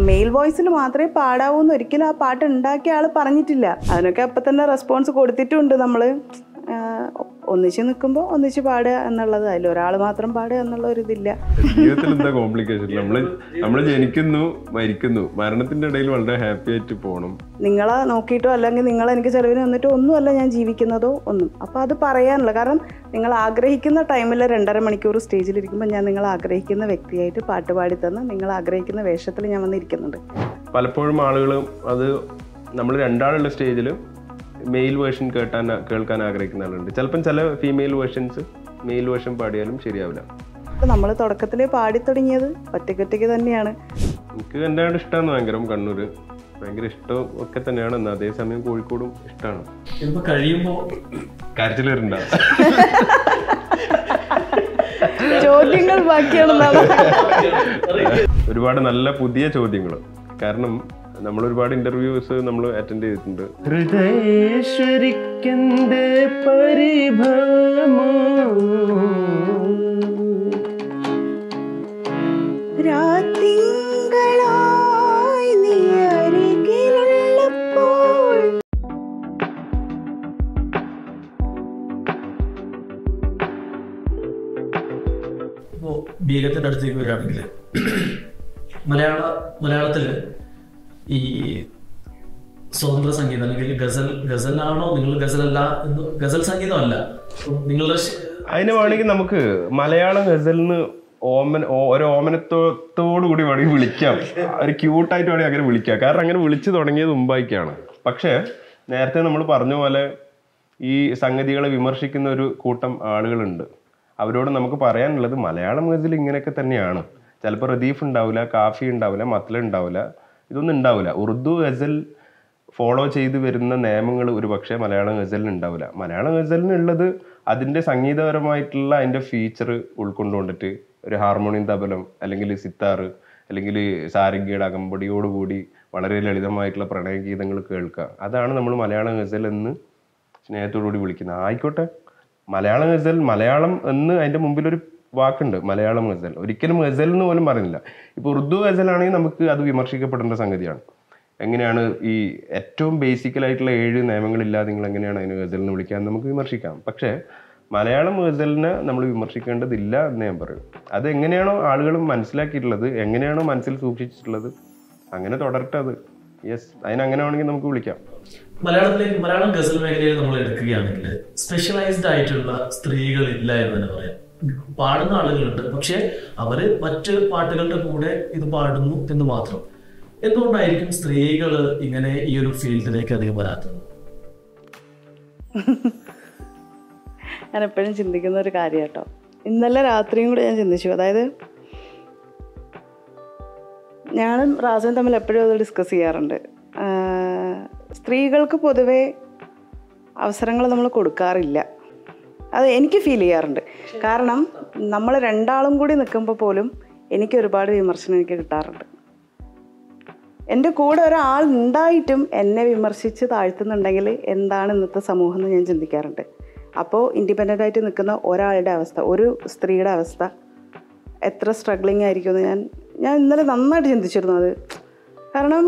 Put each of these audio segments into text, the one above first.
Mail വോയിസിൽ മാത്രമേ പാടാവൂ എന്ന് ഒരിക്കലും ആ പാട്ട് ഉണ്ടാക്കിയ ആൾ പറഞ്ഞിട്ടില്ല അതിനൊക്കെ അപ്പം തന്നെ റെസ്പോൺസ് കൊടുത്തിട്ടുണ്ട് നമ്മൾ ഒന്നിച്ച് നിൽക്കുമ്പോൾ ഒന്നിച്ച് പാടുക എന്നുള്ളത് അതിൽ ഒരാൾ മാത്രം പാടുക എന്നുള്ള ഒരു ഇതില്ല ജീവിതത്തിൽ എന്താ കോംപ്ലിക്കേഷൻ നമ്മള് നമ്മൾ ജനിക്കുന്നു മരിക്കുന്നു മരണത്തിന്റെ ഇടയിൽ വളരെ ഹാപ്പി ആയിട്ട് പോകണം നിങ്ങളെ നോക്കിയിട്ടോ അല്ലെങ്കിൽ നിങ്ങൾ എനിക്ക് ചിലവിന് വന്നിട്ടോ ഒന്നുമല്ല ഞാൻ ജീവിക്കുന്നതോ ഒന്നും അപ്പോൾ അത് പറയാനുള്ള കാരണം നിങ്ങൾ ആഗ്രഹിക്കുന്ന ടൈമിൽ രണ്ടര മണിക്കൂർ സ്റ്റേജിലിരിക്കുമ്പോൾ ഞാൻ നിങ്ങൾ ആഗ്രഹിക്കുന്ന വ്യക്തിയായിട്ട് പാട്ട് പാടി തന്ന് നിങ്ങൾ ആഗ്രഹിക്കുന്ന വേഷത്തിൽ ഞാൻ വന്നിരിക്കുന്നുണ്ട് പലപ്പോഴും ആളുകൾ അത് നമ്മൾ രണ്ടാളുള്ള സ്റ്റേജിൽ മെയിൽ വേർഷൻ കേട്ടാൻ കേൾക്കാൻ ആഗ്രഹിക്കുന്ന ആളുണ്ട് ചിലപ്പം ചില ഫീമെയിൽ വേർഷൻസ് മെയിൽ വേർഷൻ പാടിയാലും ശരിയാവില്ല അപ്പോൾ നമ്മൾ തുടക്കത്തിൽ പാടി തുടങ്ങിയത് ഒറ്റയ്ക്കൊറ്റയ്ക്ക് തന്നെയാണ് എനിക്ക് എൻ്റെ ആട് ഇഷ്ടമാണ് ഭയങ്കര കണ്ണൂർ ഭയങ്കര ഇഷ്ടവും ഒക്കെ തന്നെയാണ് എന്നാൽ അതേസമയം കോഴിക്കോടും ഇഷ്ടമാണ് ഇപ്പൊ കഴിയുമ്പോ കരച്ചിൽ വരുന്നുണ്ടാവും ചോദ്യങ്ങൾ ബാക്കിയാണെന്നാണ് ഒരുപാട് നല്ല പുതിയ ചോദ്യങ്ങൾ കാരണം നമ്മൾ ഒരുപാട് ഇന്റർവ്യൂസ് നമ്മൾ അറ്റൻഡ് ചെയ്തിട്ടുണ്ട് ഹൃദയേശ്വരിക്കെന്ത് പരിഭവമോ രാത്തിങ്കളായി നീ അരികിലുള്ളപ്പോൾ ഇപ്പോ ബീഗത്തിന്റെ അടുത്തേക്ക് വരികയാണെങ്കിൽ മലയാള മലയാളത്തില് ഈ സ്വതന്ത്ര സംഗീതം അല്ലെങ്കിൽ ഗസൽ ഗസലാണോ നിങ്ങൾ ഗസലല്ല എന്ന് ഗസൽ സംഗീതമല്ല നിങ്ങളുടെ ശ- അതിന് വേണമെങ്കിൽ നമുക്ക് മലയാളം ഗസലിന് ഓമൻ ഓ- ഒരു ഓമനത്തോടു കൂടി വേണമെങ്കിൽ വിളിക്കാം ഒരു ക്യൂട്ടായിട്ട് വേണമെങ്കിൽ അങ്ങനെ വിളിക്കാം കാരണം അങ്ങനെ വിളിച്ചു തുടങ്ങിയത് മുമ്പായിക്കാണ് പക്ഷേ നേരത്തെ നമ്മൾ പറഞ്ഞ പോലെ ഈ സംഗതികളെ വിമർശിക്കുന്ന ഒരു കൂട്ടം ആളുകളുണ്ട് അവരോട് നമുക്ക് പറയാനുള്ളത് മലയാളം ഗസൽ ഇങ്ങനെയൊക്കെ തന്നെയാണ് ചിലപ്പോൾ റദീഫ് ഉണ്ടാവില്ല കാഫി ഉണ്ടാവില്ല മത്ല ഉണ്ടാവില്ല ഇതൊന്നും ഉണ്ടാവില്ല ഉറുദു ഗസൽ ഫോളോ ചെയ്ത് വരുന്ന നിയമങ്ങൾ ഒരു പക്ഷേ മലയാളം ഗസലിന് ഉണ്ടാവില്ല മലയാളം ഗസലിന് ഉള്ളത് അതിൻ്റെ സംഗീതപരമായിട്ടുള്ള അതിൻ്റെ ഫീച്ചർ ഉൾക്കൊണ്ടുകൊണ്ടിട്ട് ഒരു ഹാർമോണിയം തബലം അല്ലെങ്കിൽ സിത്താറ് അല്ലെങ്കിൽ സാരംഗിയുടെ അകമ്പടിയോടുകൂടി വളരെ ലളിതമായിട്ടുള്ള പ്രണയഗീതങ്ങൾ കേൾക്കുക അതാണ് നമ്മൾ മലയാളം ഗസൽ എന്ന് സ്നേഹത്തോടുകൂടി വിളിക്കുന്നത് ആയിക്കോട്ടെ മലയാളം ഗസൽ മലയാളം എന്ന് അതിൻ്റെ മുമ്പിൽ ഒരു വാക്കുണ്ട് മലയാളം ഗസൽ ഒരിക്കലും ഗസൽ എന്ന് പോലും പറയുന്നില്ല ഇപ്പോൾ ഉറുദു ഗസലാണെങ്കിൽ നമുക്ക് അത് വിമർശിക്കപ്പെടേണ്ട സംഗതിയാണ് എങ്ങനെയാണ് ഈ ഏറ്റവും ബേസിക്കലായിട്ടുള്ള ഏഴ് നിയമങ്ങളില്ലാതെ നിങ്ങൾ എങ്ങനെയാണ് അതിന് ഗസൽ എന്ന് വിളിക്കാൻ നമുക്ക് വിമർശിക്കാം പക്ഷേ മലയാളം ഗസലിനെ നമ്മൾ വിമർശിക്കേണ്ടതില്ല എന്ന് ഞാൻ പറയും അത് എങ്ങനെയാണോ ആളുകൾ മനസ്സിലാക്കിയിട്ടുള്ളത് എങ്ങനെയാണോ മനസ്സിൽ സൂക്ഷിച്ചിട്ടുള്ളത് അങ്ങനെ തുടരട്ടെ അത് യെസ് അതിനങ്ങനെ വേണമെങ്കിൽ നമുക്ക് വിളിക്കാം മലയാളത്തിലേക്ക് മലയാളം ഗസൽ മേഖലയിൽ നമ്മൾ എടുക്കുകയാണെങ്കിൽ സ്പെഷ്യലൈസ്ഡ് ആയിട്ടുള്ള സ്ത്രീകളില്ല എന്ന് തന്നെ പറയാം പാടുന്ന ആളുകളുണ്ട് പക്ഷെ അവര് മറ്റ് പാട്ടുകളുടെ കൂടെ ഇത് പാടുന്നു എന്ന് മാത്രം എന്തുകൊണ്ടായിരിക്കും സ്ത്രീകൾ ഇങ്ങനെ ഈ ഒരു ഫീൽഡിലേക്ക് അധികം വരാത്തത് ഞാൻ എപ്പോഴും ചിന്തിക്കുന്ന ഒരു കാര്യം കേട്ടോ ഇന്നലെ രാത്രിയും കൂടെ ഞാൻ ചിന്തിച്ചു അതായത് ഞാനും റാസും തമ്മിൽ എപ്പോഴും അത് ഡിസ്കസ് ചെയ്യാറുണ്ട് ആഹ് സ്ത്രീകൾക്ക് പൊതുവേ അവസരങ്ങൾ നമ്മൾ കൊടുക്കാറില്ല അത് എനിക്ക് ഫീൽ ചെയ്യാറുണ്ട് കാരണം നമ്മൾ രണ്ടാളും കൂടി നിൽക്കുമ്പോൾ പോലും എനിക്ക് ഒരുപാട് വിമർശനം എനിക്ക് കിട്ടാറുണ്ട് എൻ്റെ കൂടെ ഒരാൾ ഉണ്ടായിട്ടും എന്നെ വിമർശിച്ച് താഴ്ത്തുന്നുണ്ടെങ്കിൽ എന്താണ് ഇന്നത്തെ സമൂഹം എന്ന് ഞാൻ ചിന്തിക്കാറുണ്ട് അപ്പോൾ ഇൻഡിപെൻഡൻ്റ് ആയിട്ട് നിൽക്കുന്ന ഒരാളുടെ അവസ്ഥ ഒരു സ്ത്രീയുടെ അവസ്ഥ എത്ര സ്ട്രഗ്ലിംഗ് ആയിരിക്കുമെന്ന് ഞാൻ ഞാൻ ഇന്നലെ നന്നായിട്ട് ചിന്തിച്ചിരുന്നു അത് കാരണം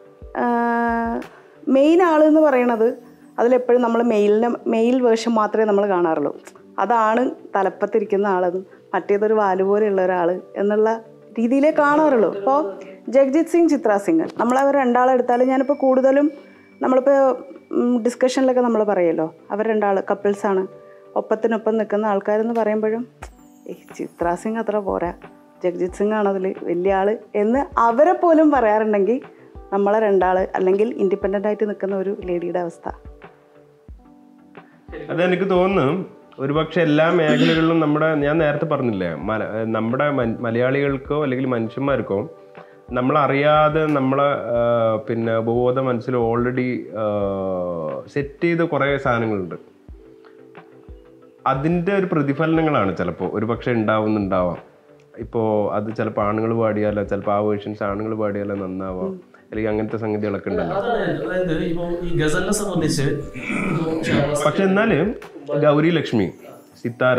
മെയിൻ ആൾ എന്ന് പറയണത് അതിലെപ്പോഴും നമ്മൾ മെയിലിനെ മെയിൽ വേർഷൻ മാത്രമേ നമ്മൾ കാണാറുള്ളൂ അതാണ് തലപ്പത്തിരിക്കുന്ന ആളെന്നും മറ്റേതൊരു വാല് പോലെയുള്ള ഒരാൾ എന്നുള്ള രീതിയിലേ കാണാറുള്ളൂ അപ്പോൾ ജഗ്ജിത് സിംഗ് ചിത്ര സിംഗ് നമ്മളവർ രണ്ടാളെ എടുത്താലും ഞാനിപ്പോൾ കൂടുതലും നമ്മളിപ്പോൾ ഡിസ്കഷനിലൊക്കെ നമ്മൾ പറയുമല്ലോ അവർ രണ്ടാൾ കപ്പിൾസാണ് ഒപ്പത്തിനൊപ്പം നിൽക്കുന്ന ആൾക്കാരെന്ന് പറയുമ്പോഴും ഏയ് ചിത്ര സിംഗ് അത്ര പോരാ ജഗ്ജിത് സിംഗ് ആണ് അതിൽ വലിയ ആൾ എന്ന് അവരെ പോലും പറയാറുണ്ടെങ്കിൽ നമ്മളെ രണ്ടാൾ അല്ലെങ്കിൽ ഇൻഡിപെൻഡൻ്റ് ആയിട്ട് നിൽക്കുന്ന ഒരു ലേഡിയുടെ അവസ്ഥ അതെനിക്ക് തോന്നുന്നു ഒരുപക്ഷെ എല്ലാ മേഖലകളിലും നമ്മുടെ ഞാൻ നേരത്തെ പറഞ്ഞില്ലേ മല നമ്മുടെ മൻ- മലയാളികൾക്കോ അല്ലെങ്കിൽ മനുഷ്യന്മാർക്കോ നമ്മളറിയാതെ നമ്മളെ ആ, പിന്നെ ഉപബോധ മനസ്സിൽ ഓൾറെഡി സെറ്റ് ചെയ്ത കുറേ സാധനങ്ങളുണ്ട് അതിൻ്റെ ഒരു പ്രതിഫലനങ്ങളാണ് ചിലപ്പോൾ ഒരു പക്ഷേ ഉണ്ടാവുന്നുണ്ടാവാം ഇപ്പോൾ അത് ചിലപ്പോൾ ആണുങ്ങൾ പാടിയാലോ ചിലപ്പോൾ ആ വേർഷൻസ് ആണുങ്ങൾ പാടിയാലോ നന്നാവാം അല്ലെങ്കിൽ അങ്ങനത്തെ സംഗതികളൊക്കെ ഉണ്ടല്ലോ അതാണ് അതായത് ഇപ്പോ ഈ ഗസലിനെ സംബന്ധിച്ച് ഇപ്പോ ഷഹബാസ് പക്ഷെ എന്നാല് ഗൗരി ലക്ഷ്മി സിത്താര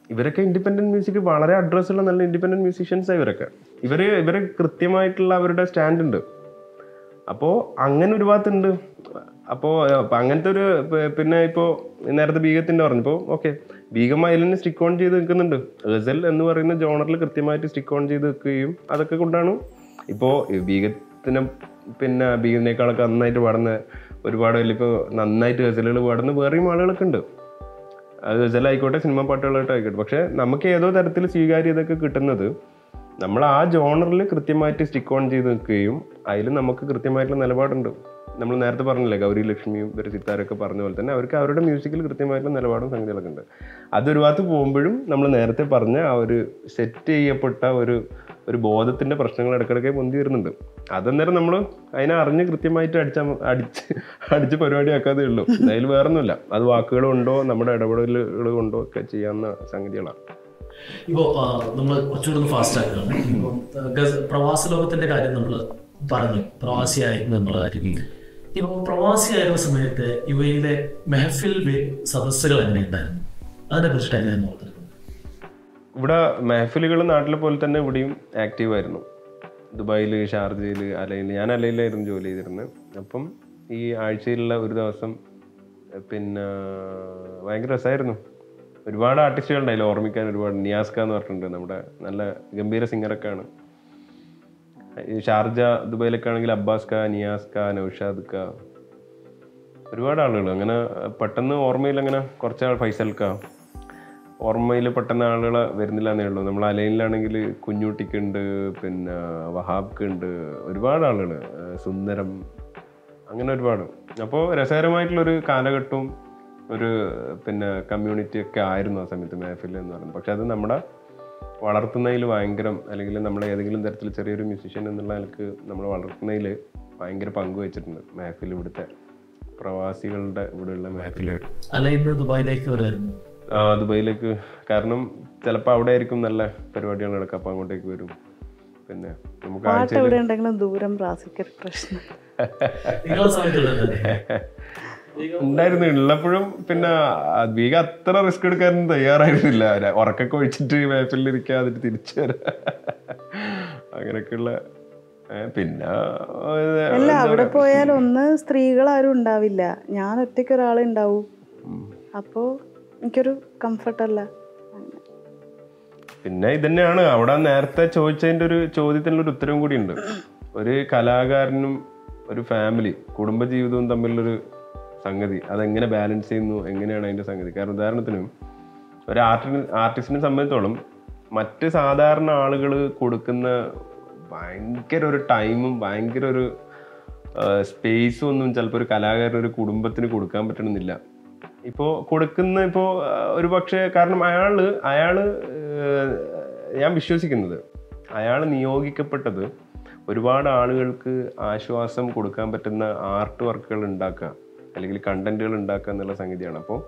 ഇവരൊക്കെ ഇൻഡിപെൻഡന്റ് മ്യൂസിക് വളരെ അഡ്രസ് ഉള്ള നല്ല ഇൻഡിപെൻഡന്റ് മ്യൂസീഷ്യൻസ് ഇവരൊക്കെ ഇവര് ഇവര് കൃത്യമായിട്ടുള്ള അവരുടെ സ്റ്റാൻഡ് ഉണ്ട് അപ്പോൾ അങ്ങനെ ഒരു ഭാഗത്തുണ്ട് അപ്പോൾ അങ്ങനത്തെ ഒരു പ- പിന്നെ ഇപ്പോൾ നേരത്തെ ബീഗത്തിന്റെ പറഞ്ഞപ്പോൾ ഓക്കെ ബീഗം അതിൽ സ്റ്റിക്ക് ഓൺ ചെയ്ത് നിൽക്കുന്നുണ്ട് ഗസൽ എന്ന് പറയുന്ന ജോണറിൽ കൃത്യമായിട്ട് സ്റ്റിക്ക് ഓൺ ചെയ്ത് നിൽക്കുകയും അതൊക്കെ കൊണ്ടാണ് ഇപ്പോൾ ബീഗത്തിന് പിന്നെ ബീഗത്തിനേക്കാളൊക്കെ നന്നായിട്ട് പാടുന്ന ഒരുപാട് വലിയപ്പോൾ നന്നായിട്ട് ഗസലുകൾ പാടുന്ന വേറെയും ആളുകളൊക്കെ ഉണ്ട് അത് ഗസലായിക്കോട്ടെ സിനിമ പാട്ടുകളായിട്ട് ആയിക്കോട്ടെ പക്ഷെ നമുക്ക് ഏതോ തരത്തിൽ സ്വീകാര്യതൊക്കെ കിട്ടുന്നത് നമ്മൾ ആ ജോണറിൽ കൃത്യമായിട്ട് സ്റ്റിക്ക് ഓൺ ചെയ്ത് നിൽക്കുകയും അതിൽ നമുക്ക് കൃത്യമായിട്ടുള്ള നിലപാടുണ്ട് നമ്മൾ നേരത്തെ പറഞ്ഞില്ലേ ഗൗരി ലക്ഷ്മിയും ഇവർ സിത്താരൊക്കെ പറഞ്ഞ പോലെ തന്നെ അവർക്ക് അവരുടെ മ്യൂസിക്കിൽ കൃത്യമായിട്ടുള്ള നിലപാടും സംഗതികളൊക്കെ ഉണ്ട് അതൊരു ഭാഗത്ത് പോകുമ്പോഴും നമ്മൾ നേരത്തെ പറഞ്ഞ ആ ഒരു സെറ്റ് ചെയ്യപ്പെട്ട ഒരു ഒരു ബോധത്തിന്റെ പ്രശ്നങ്ങൾ ഇടയ്ക്കിടയ്ക്ക് പൊന്തി വരുന്നുണ്ട് അതന്നേരം നമ്മൾ അതിനെ അറിഞ്ഞ് കൃത്യമായിട്ട് അടിച്ച അടിച്ച് അടിച്ച് പരിപാടിയാക്കാതേ ഉള്ളൂ അതിൽ വേറൊന്നുമില്ല അത് വാക്കുകൾ കൊണ്ടോ നമ്മുടെ ഇടപെടലുകൾ കൊണ്ടോ ഒക്കെ ചെയ്യാവുന്ന സംഗതികളാണ് ഇപ്പോ നമ്മൾ കുറച്ചുകൂടി ഒന്ന് ഫാസ്റ്റ് ആക്കുകയാണ് ഇപ്പൊ ഗസ- പ്രവാസ ലോകത്തിന്റെ കാര്യം നമ്മൾ പറഞ്ഞു പ്രവാസിയായിരുന്നു എന്നുള്ള കാര്യം ഇപ്പൊ പ്രവാസിയായിരുന്ന സമയത്ത് യു എയിലെ മെഹഫിൽ വേ- സദസ്സുകൾ എങ്ങനെയുണ്ടായിരുന്നു അതിനെ കുറിച്ചിട്ട് എങ്ങനെയായിരുന്നു ഓർത്തത് ഇവിടെ മെഹഫിലുകൾ നാട്ടിലെ പോലെ തന്നെ ഇവിടെയും ആക്റ്റീവ് ആയിരുന്നു ദുബായിൽ ഷാർജയിൽ അലയിൽ ഞാൻ അലയിലായിരുന്നു ജോലി ചെയ്തിരുന്നത് അപ്പം ഈ ആഴ്ചയിലുള്ള ഒരു ദിവസം എഹ് പിന്നെ ഭയങ്കര രസമായിരുന്നു ഒരുപാട് ആർട്ടിസ്റ്റുകൾ ഉണ്ടായില്ല ഓർമ്മിക്കാൻ ഒരുപാട് നിയാസ്ക എന്ന് പറഞ്ഞിട്ടുണ്ട് നമ്മുടെ നല്ല ഗംഭീര സിംഗറൊക്കെ ആണ് ഈ ഷാർജ ദുബായിലൊക്കെ ആണെങ്കിൽ അബ്ബാസ് ഖാ നിയാസ് ഖാ നൌഷാദ് ഖാ ഒരുപാട് ആളുകൾ അങ്ങനെ പെട്ടെന്ന് ഓർമ്മയിൽ അങ്ങനെ കുറച്ച് ആൾ ഫൈസൽ ഖാ ഓർമ്മയിൽ പെട്ടെന്ന് ആളുകൾ വരുന്നില്ല എന്നേ ഉള്ളൂ നമ്മൾ അലൈനിലാണെങ്കിൽ കുഞ്ഞുട്ടിക്ക് ഉണ്ട് പിന്നെ വഹാബ്ക്ക് ഉണ്ട് ഒരുപാട് ആളുകൾ സുന്ദരം അങ്ങനെ ഒരുപാട് അപ്പോൾ രസകരമായിട്ടുള്ളൊരു കാലഘട്ടവും ഒരു പിന്നെ കമ്മ്യൂണിറ്റി ഒക്കെ ആയിരുന്നു ആ സമയത്ത് മേഫിൽ എന്ന് പറയുന്നത് പക്ഷെ അത് നമ്മുടെ വളർത്തുന്നതിൽ ഭയങ്കരം അല്ലെങ്കിൽ നമ്മൾ ഏതെങ്കിലും തരത്തിൽ ചെറിയൊരു മ്യൂസീഷ്യൻ എന്നുള്ള നിലക്ക് നമ്മൾ വളർത്തുന്നതിൽ ഭയങ്കര പങ്ക് വെച്ചിട്ടുണ്ട് മേഫിൽ ഇവിടുത്തെ പ്രവാസികളുടെ ഇവിടെയുള്ള മേഫിൽ അല്ല ഇന്ന് ദുബായിലേക്ക് വരുമായിരുന്നു ആ ദുബായിലേക്ക് കാരണം ചിലപ്പോൾ അവിടെ ആയിരിക്കും നല്ല പരിപാടികൾ നടക്കുക അപ്പോൾ അങ്ങോട്ടേക്ക് വരും പിന്നെ നമുക്ക് പാട്ട് ആഴ്ചയിൽ എവിടെ ഉണ്ടെങ്കിലും ദൂരം റാസിക്കൊരു പ്രശ്നം നിങ്ങളെ സമയത്തുള്ളത് ഉണ്ടായിരുന്നു ഉള്ളപ്പോഴും പിന്നെ അധിക അത്ര റിസ്ക് എടുക്കാനൊന്നും തയ്യാറായിരുന്നില്ല ര- ഉറക്കൊക്കെ ഒഴിച്ചിട്ട് വേപ്പിലിരിക്കുക എന്നിട്ട് തിരിച്ചു വരാം അങ്ങനെയൊക്കെയുള്ള ഏ, പിന്നെ ഏ, അല്ല അവിടെ പോയാൽ ഒന്ന് സ്ത്രീകൾ ആരും ഉണ്ടാവില്ല ഞാൻ ഒറ്റയ്ക്ക് ഒരാളെ ഉണ്ടാവൂ അപ്പോൾ എനിക്കൊരു കംഫർട്ടല്ല പിന്നെ ഇതന്നെയാണ് അവിടെ നേരത്തെ ചോദിച്ചതിന്റെ ഒരു ചോദ്യത്തിനുള്ള ഒരു ഉത്തരവും കൂടി ഉണ്ട് ഒരു കലാകാരനും ഒരു ഫാമിലി കുടുംബജീവിതവും തമ്മിലുള്ളൊരു സംഗതി അതെങ്ങനെ ബാലൻസ് ചെയ്യുന്നു എങ്ങനെയാണ് അതിന്റെ സംഗതി കാരണം ഉദാഹരണത്തിന് ഒരു ആർട്ടി ആർട്ടിസ്റ്റിനെ സംബന്ധിച്ചോളം മറ്റ് സാധാരണ ആളുകൾ കൊടുക്കുന്ന ഭയങ്കര ഒരു ടൈമും ഭയങ്കര ഒരു സ്പേസും ഒന്നും ചിലപ്പോൾ ഒരു കലാകാരന് ഒരു കുടുംബത്തിന് കൊടുക്കാൻ പറ്റണമെന്നില്ല ഇപ്പോൾ കൊടുക്കുന്ന ഇപ്പോൾ ഒരു പക്ഷേ കാരണം അയാള് അയാള് ഏഹ്, ഞാൻ വിശ്വസിക്കുന്നത് അയാൾ നിയോഗിക്കപ്പെട്ടത് ഒരുപാട് ആളുകൾക്ക് ആശ്വാസം കൊടുക്കാൻ പറ്റുന്ന ആർട്ട് വർക്കുകൾ ഉണ്ടാക്കുക അല്ലെങ്കിൽ കണ്ടന്റുകൾ ഉണ്ടാക്കുക എന്നുള്ള സംഗതിയാണ് അപ്പോൾ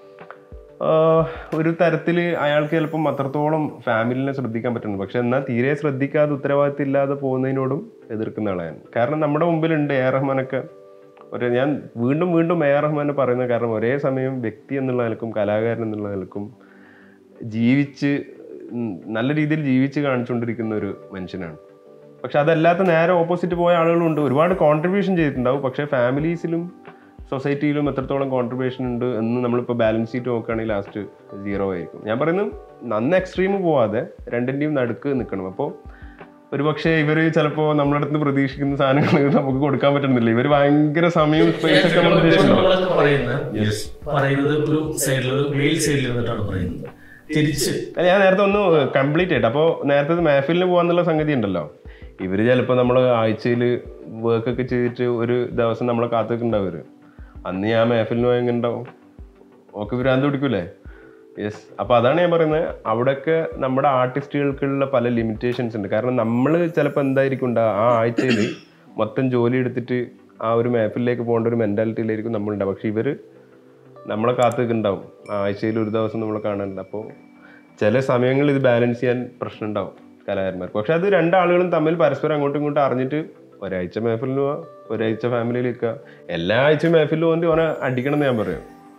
ഒരു തരത്തിൽ അയാൾക്ക് ചിലപ്പം അത്രത്തോളം ഫാമിലിനെ ശ്രദ്ധിക്കാൻ പറ്റുന്നു പക്ഷെ എന്നാൽ തീരെ ശ്രദ്ധിക്കാതെ ഉത്തരവാദിത്തം ഇല്ലാതെ പോകുന്നതിനോടും എതിർക്കുന്ന ആളാണ് കാരണം നമ്മുടെ മുമ്പിലുണ്ട് എ ആർ റഹ്മാനൊക്കെ ഒരു ഞാൻ വീണ്ടും വീണ്ടും എ ആർ റഹ്മാനെ പറയുന്ന കാരണം ഒരേ സമയം വ്യക്തി എന്നുള്ള നിലക്കും കലാകാരൻ എന്നുള്ള നിലക്കും ജീവിച്ച് ഉം, നല്ല രീതിയിൽ ജീവിച്ച് കാണിച്ചുകൊണ്ടിരിക്കുന്ന ഒരു മനുഷ്യനാണ് പക്ഷെ അതല്ലാത്ത നേരെ ഓപ്പോസിറ്റ് പോയ ആളുകളുണ്ട് ഒരുപാട് കോൺട്രിബ്യൂഷൻ ചെയ്തിട്ടുണ്ടാവും പക്ഷേ ഫാമിലീസിലും സൊസൈറ്റിയിലും എത്രത്തോളം കോൺട്രിബ്യൂഷൻ ഉണ്ട് എന്ന് നമ്മളിപ്പോൾ ബാലൻസ് ഷീറ്റ് നോക്കുകയാണെങ്കിൽ ലാസ്റ്റ് സീറോ ആയിരിക്കും ഞാൻ പറയുന്നത് നന്ന എക്സ്ട്രീം പോവാതെ രണ്ടിൻ്റെയും നടുക്ക് നിൽക്കണം അപ്പോൾ ഒരുപക്ഷെ ഇവർ ചിലപ്പോൾ നമ്മുടെ അടുത്ത് നിന്ന് പ്രതീക്ഷിക്കുന്ന സാധനങ്ങൾ നമുക്ക് കൊടുക്കാൻ പറ്റുന്നില്ല ഇവർ ഭയങ്കര സമയവും സ്പേസ് ഒക്കെ നമ്മൾ ഉദ്ദേശിച്ചിട്ടുണ്ടാവും നമ്മളൊക്കെ പറയുന്നത് പറയുന്നത് ഒരു സൈഡിൽ ഒരു മെയിൽ സൈഡിൽ ഇരുന്നിട്ടാണ് പറയുന്നത് തിരിച്ച് അല്ല, ഞാൻ നേരത്തെ ഒന്ന് കംപ്ലീറ്റ് ആയിട്ട് അപ്പോൾ നേരത്തെ മാഫിലിന് പോകാന്നുള്ള സംഗതി ഉണ്ടല്ലോ ഇവര് ചിലപ്പോൾ നമ്മൾ ആഴ്ചയിൽ വർക്ക് ഒക്കെ ചെയ്തിട്ട് ഒരു ദിവസം നമ്മളെ കാത്തുനിൽക്കുന്നുണ്ടാവും ഇവര് അന്ന് ഞാൻ മാഫിലിന് പോയി എങ്ങനെ ഉണ്ടാവും ഓക്കെ ഭ്രാന്ത് പിടിക്കൂലേ യെസ് അപ്പോൾ അതാണ് ഞാൻ പറയുന്നത് അവിടെയൊക്കെ നമ്മുടെ ആർട്ടിസ്റ്റുകൾക്കുള്ള പല ലിമിറ്റേഷൻസ് ഉണ്ട് കാരണം നമ്മൾ ചിലപ്പോൾ എന്തായിരിക്കും ഉണ്ടാവുക ആ ആഴ്ചയിൽ മൊത്തം ജോലി എടുത്തിട്ട് ആ ഒരു മാഫിലേക്ക് പോകേണ്ട ഒരു മെൻറ്റാലിറ്റിയിലായിരിക്കും നമ്മളുണ്ടാവും പക്ഷെ ഇവർ നമ്മളെ കാത്തുനിൽക്കുന്നുണ്ടാവും ആഴ്ചയിൽ ഒരു ദിവസം നമ്മൾ കാണാനുണ്ട് അപ്പോൾ ചില സമയങ്ങളിൽ ഇത് ബാലൻസ് ചെയ്യാൻ പ്രശ്നം ഉണ്ടാവും കലാകാരന്മാർക്ക് പക്ഷെ അത് രണ്ടാളുകളും തമ്മിൽ പരസ്പരം അങ്ങോട്ടും ഇങ്ങോട്ടും അറിഞ്ഞിട്ട് ഒരാഴ്ച മേഫിലിന് പോവാ ഒരാഴ്ച ഫാമിലിയിൽ നിൽക്കുക എല്ലാ ആഴ്ചയും മേഫിലിൽ പോകാൻ ഓനെ അടിക്കണം എന്ന് ഞാൻ പറയും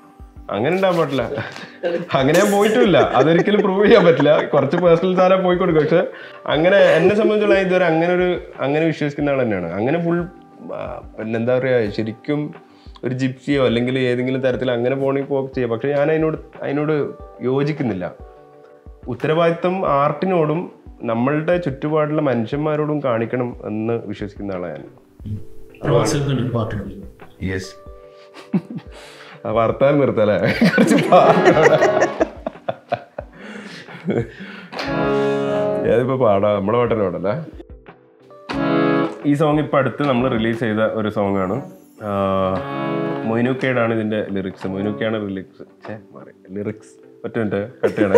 അങ്ങനെ ഉണ്ടാകാൻ പറ്റില്ല അങ്ങനെ ഞാൻ പോയിട്ടുമില്ല അതൊരിക്കലും പ്രൂവ് ചെയ്യാൻ പറ്റില്ല കുറച്ച് പേഴ്സണൽ സാധനം പോയി കൊടുക്കും പക്ഷെ അങ്ങനെ എന്നെ സംബന്ധിച്ചുള്ള ഇതുവരെ അങ്ങനെ ഒരു അങ്ങനെ വിശ്വസിക്കുന്ന ആൾ തന്നെയാണ് അങ്ങനെ ഫുൾ പിന്നെ എന്താ പറയുക ശരിക്കും ഒരു ജിപ്സിയോ അല്ലെങ്കിൽ ഏതെങ്കിലും തരത്തിൽ അങ്ങനെ പോകണമെങ്കിൽ പോക്ക് ചെയ്യാം പക്ഷെ ഞാൻ അതിനോട് അതിനോട് യോജിക്കുന്നില്ല ഉത്തരവാദിത്വം ആർട്ടിനോടും നമ്മളുടെ ചുറ്റുപാടുള്ള മനുഷ്യന്മാരോടും കാണിക്കണം എന്ന് വിശ്വസിക്കുന്ന ആളാണ് ഞാൻ പ്രവാസികൾക്ക് ഒരു പാട്ടുണ്ട് യെസ് ആ വർത്താനം നിർത്തല്ലേ കുറച്ച് പാടാണ്. ഏതിപ്പോ പാടാ നമ്മളെ പാട്ടിന് പാടല്ലേ ഈ സോങ് ഇപ്പൊ അടുത്ത് നമ്മൾ റിലീസ് ചെയ്ത ഒരു സോങ് ആണ് മൊയിനുക്കേടാണ് ഇതിന്റെ ലിറിക്സ് മൊയിനുക്കയാണ് റിലിക്സ് മാറി ലിറിക്സ് ഒറ്റ മിനിറ്റ് കട്ട് ചെയ്യണേ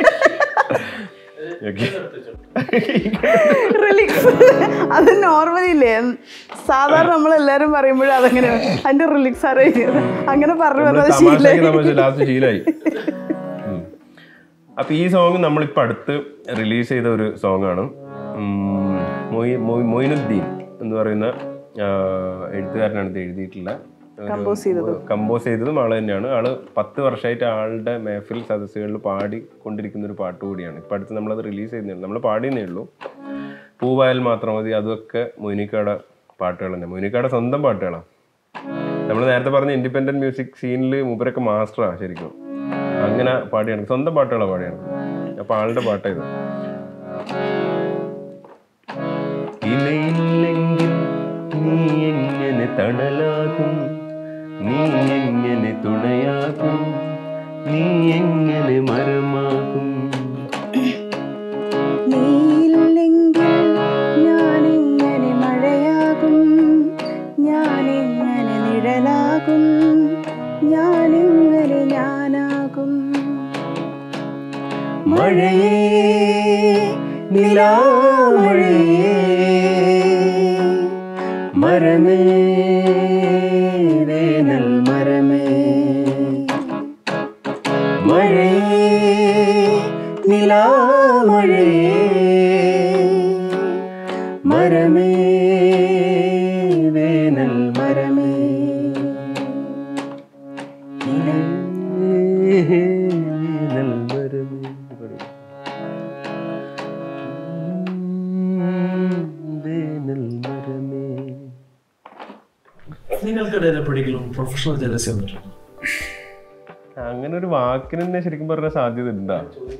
Okay. റിലിക്സ് അത് നോർമലി ഇല്ലേ സാധാരണ നമ്മൾ എല്ലാരും പറയുമ്പോഴും അതങ്ങനെ അതിന്റെ റിലിക്സ് അറിയാം അങ്ങനെ പറഞ്ഞു നമ്മള് പറഞ്ഞത് തമാശക്ക് ശീലമായി തമാശ ലാസ്റ്റ് ശീലായി ഉം. അപ്പൊ ഈ സോങ് നമ്മളിപ്പോ അടുത്ത് റിലീസ് ചെയ്ത ഒരു സോങ് ആണ് ഉം, മൊയ്- മൊയ്- മൊയ്നുദ്ദീൻ എന്ന് പറയുന്ന ആ, എഴുത്തുകാരനാണ് ഇത് എഴുതിയിട്ടുള്ള കമ്പോസ് ചെയ്തത് കമ്പോസ് ചെയ്തതും ആള് തന്നെയാണ് ആള് പത്ത് വർഷമായിട്ട് ആളുടെ മേഫിൽ സദസ്സുകളിൽ പാടിക്കൊണ്ടിരിക്കുന്ന ഒരു പാട്ട് കൂടിയാണ് ഇപ്പൊ അടുത്ത് നമ്മളത് റിലീസ് ചെയ്യുന്നേ നമ്മൾ പാടിയെന്നേ ഉള്ളൂ പൂവായാൽ മാത്രം മതി അതൊക്കെ മൊയ്നിക്കാടെ പാട്ടുകൾ തന്നെ മൊയ്നിക്കാടെ സ്വന്തം പാട്ടുകളാണ് നമ്മൾ നേരത്തെ പറഞ്ഞ ഇൻഡിപെൻഡന്റ് മ്യൂസിക് സീനിൽ മൂപ്പരൊക്കെ മാസ്റ്ററാ ശരിക്കും അങ്ങനെ പാടിയാണ് സ്വന്തം പാട്ടുകളാണ് പാടിയാണ് അപ്പൊ ആളുടെ പാട്ടായത് ഇലയില്ലെങ്കിൽ നീ എങ്ങനെ തണലാകും നീ എങ്ങനെ തുണയാകും നീ എങ്ങനെ മരമാകും നീയില്ലെങ്കിൽ ഞാനെങ്ങനെ മഴയാകും ഞാനെങ്ങനെ നിഴലാകും ഞാനെങ്ങനെ ഞാനാകും മഴയേ നിലാമഴയേ മരമേ വേനൽ മരമേ മഴയേ നിലാമഴയേ മരമേ വേനൽ മരമേ വേനൽ മരമേ വേനൽ മരമേ നിങ്ങൾക്കിടയിൽ എപ്പോഴെങ്കിലും പ്രൊഫഷണൽ ജലസി വന്നിട്ടുണ്ടോ അങ്ങനെ ഒരു വാക്കിന് തന്നെ ശരിക്കും പറഞ്ഞ സാധ്യത ഉണ്ടാ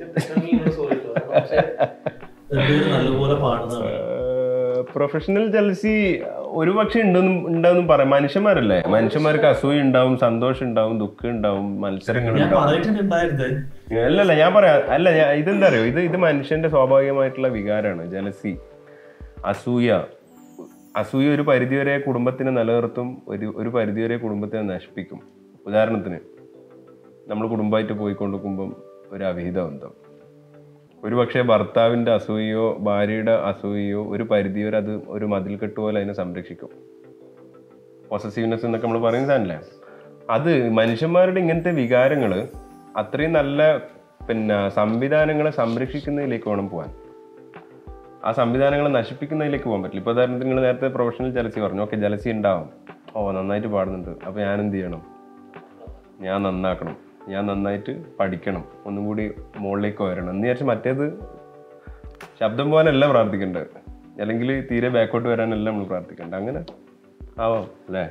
രണ്ടുപേരും നല്ലപോലെ പാടുന്നതാണ് പ്രൊഫഷണൽ ജലസി ഒരു പക്ഷെ ഉണ്ടെന്നും ഉണ്ടാവും പറയാം മനുഷ്യന്മാരല്ലേ മനുഷ്യന്മാർക്ക് അസൂയ ഉണ്ടാവും സന്തോഷം ഉണ്ടാവും ദുഃഖം ഉണ്ടാവും മത്സരങ്ങൾ ഞാൻ ഉണ്ടാവും പറഞ്ഞിട്ടുണ്ടായിരുന്നത് അല്ലല്ല ഞാൻ പറയാം അല്ല ഞാൻ ഇതെന്താ അറിയോ ഇത് ഇത് മനുഷ്യന്റെ സ്വാഭാവികമായിട്ടുള്ള വികാരമാണ് ജലസി അസൂയ അസൂയ ഒരു പരിധിവരെ കുടുംബത്തിനെ നിലനിർത്തും ഒരു ഒരു പരിധിവരെ കുടുംബത്തിനെ നശിപ്പിക്കും ഉദാഹരണത്തിന് നമ്മൾ കുടുംബമായിട്ട് പോയിക്കൊണ്ടിരിക്കുമ്പം ഒരു അവിഹിത ബന്ധം ഒരു പക്ഷേ ഭർത്താവിൻ്റെ അസൂയയോ ഭാര്യയുടെ അസൂയയോ ഒരു പരിധിവരെ അത് ഒരു മതിൽക്കെട്ട് പോലെ അതിനെ സംരക്ഷിക്കും പൊസസീവ്നെസ് എന്നൊക്കെ നമ്മൾ പറയുന്ന സാധനല്ലേ അത് മനുഷ്യന്മാരുടെ ഇങ്ങനത്തെ വികാരങ്ങൾ അത്രയും നല്ല പിന്നെ സംവിധാനങ്ങളെ സംരക്ഷിക്കുന്നതിലേക്ക് വേണം പോകാൻ ആ സംവിധാനങ്ങളെ നശിപ്പിക്കുന്നതിലേക്ക് പോകാൻ പറ്റില്ല ഇപ്പോൾ ഉദാഹരണത്തിന് നിങ്ങൾ നേരത്തെ പ്രൊഫഷണൽ ജലസി പറഞ്ഞു ഓക്കെ ജലസി ഉണ്ടാവും ഓ നന്നായിട്ട് പാടുന്നുണ്ട് അപ്പോൾ ഞാൻ എന്ത് ചെയ്യണം ഞാൻ നന്നാക്കണം ഞാൻ നന്നായിട്ട് പഠിക്കണം ഒന്നും കൂടി മുകളിലേക്ക് വരണം എന്ന് വിചാരിച്ച് മറ്റേത് ശബ്ദം പോകാനല്ല പ്രാർത്ഥിക്കേണ്ടത് അല്ലെങ്കിൽ തീരെ ബാക്കോട്ട് വരാനല്ല നമ്മൾ പ്രാർത്ഥിക്കേണ്ടത് അങ്ങനെ ആവാം അല്ലേ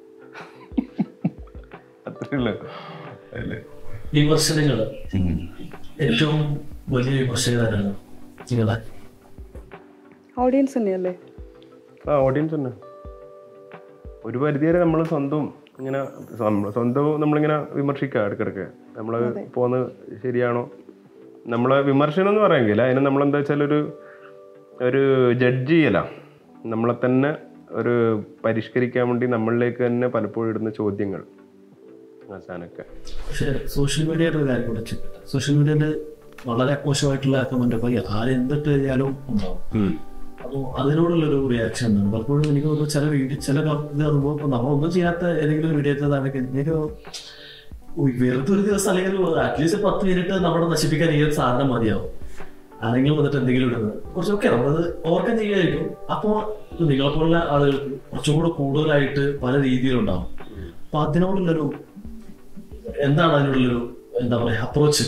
അത്രേ ഉള്ളൂ അല്ലേ വിമർശനങ്ങൾ ഏറ്റവും വലിയ വിമർശകരാണ് നിങ്ങളെ ഓഡിയൻസ് തന്നെയല്ലേ ആ ഓഡിയൻസ് തന്നെ ഒരു പരിധിവരെ നമ്മൾ സ്വന്തം ഇങ്ങനെ സ്വ- സ്വന്തവും നമ്മളിങ്ങനെ വിമർശിക്കുക ഇടയ്ക്കിടയ്ക്ക് നമ്മൾ പോകുന്നത് ശരിയാണോ നമ്മളെ വിമർശനം എന്ന് പറയുമെങ്കിൽ അതിന് നമ്മളെന്താ വെച്ചാൽ ഒരു ഒരു ജഡ്ജ് ചെയ്യല നമ്മളെ തന്നെ ഒരു പരിഷ്കരിക്കാൻ വേണ്ടി നമ്മളിലേക്ക് തന്നെ പലപ്പോഴും ഇടുന്ന ചോദ്യങ്ങൾ ആ സാധനമൊക്കെ പക്ഷെ സോഷ്യൽ മീഡിയയുടെ ഒരു കാര്യം കൂടെ സോഷ്യൽ മീഡിയയിൽ വളരെ മോശമായിട്ടുള്ള കമന്റ് ഒക്കെ ആരെന്തിട്ട് കഴിഞ്ഞാലും ഉണ്ടാവും അപ്പോൾ അതിനോടുള്ളൊരു റിയാക്ഷൻ എന്താണ് പലപ്പോഴും എനിക്ക് തോന്നുന്നു ചില വീഡിയോ ചില ഇത് കാണുമ്പോൾ ഇപ്പൊ നമ്മളൊന്നും ചെയ്യാത്ത ഏതെങ്കിലും ഒരു വീഡിയോ ഇട്ടതാണെങ്കിൽ എനിക്ക് ഉയ് വെറുതെ ഒരു ദിവസം അല്ലെങ്കിൽ അറ്റ്ലീസ്റ്റ് പത്ത് മിനിറ്റ് നമ്മളെ നശിപ്പിക്കാൻ ഈ ഒരു സാധനം മതിയാവും ആരെങ്കിലും വന്നിട്ട് എന്തെങ്കിലും ഇടുന്നത് കുറച്ചൊക്കെ നമ്മളത് ഓവർകം ചെയ്യുമായിരിക്കും അപ്പോൾ നിങ്ങളെപ്പോലുള്ള ആളുകൾക്ക് കുറച്ചും കൂടെ കൂടുതലായിട്ട് പല രീതിയിലുണ്ടാവും അപ്പൊ അതിനോടുള്ളൊരു എന്താണ് അതിനുള്ളൊരു എന്താ പറയാ അപ്രോച്ച്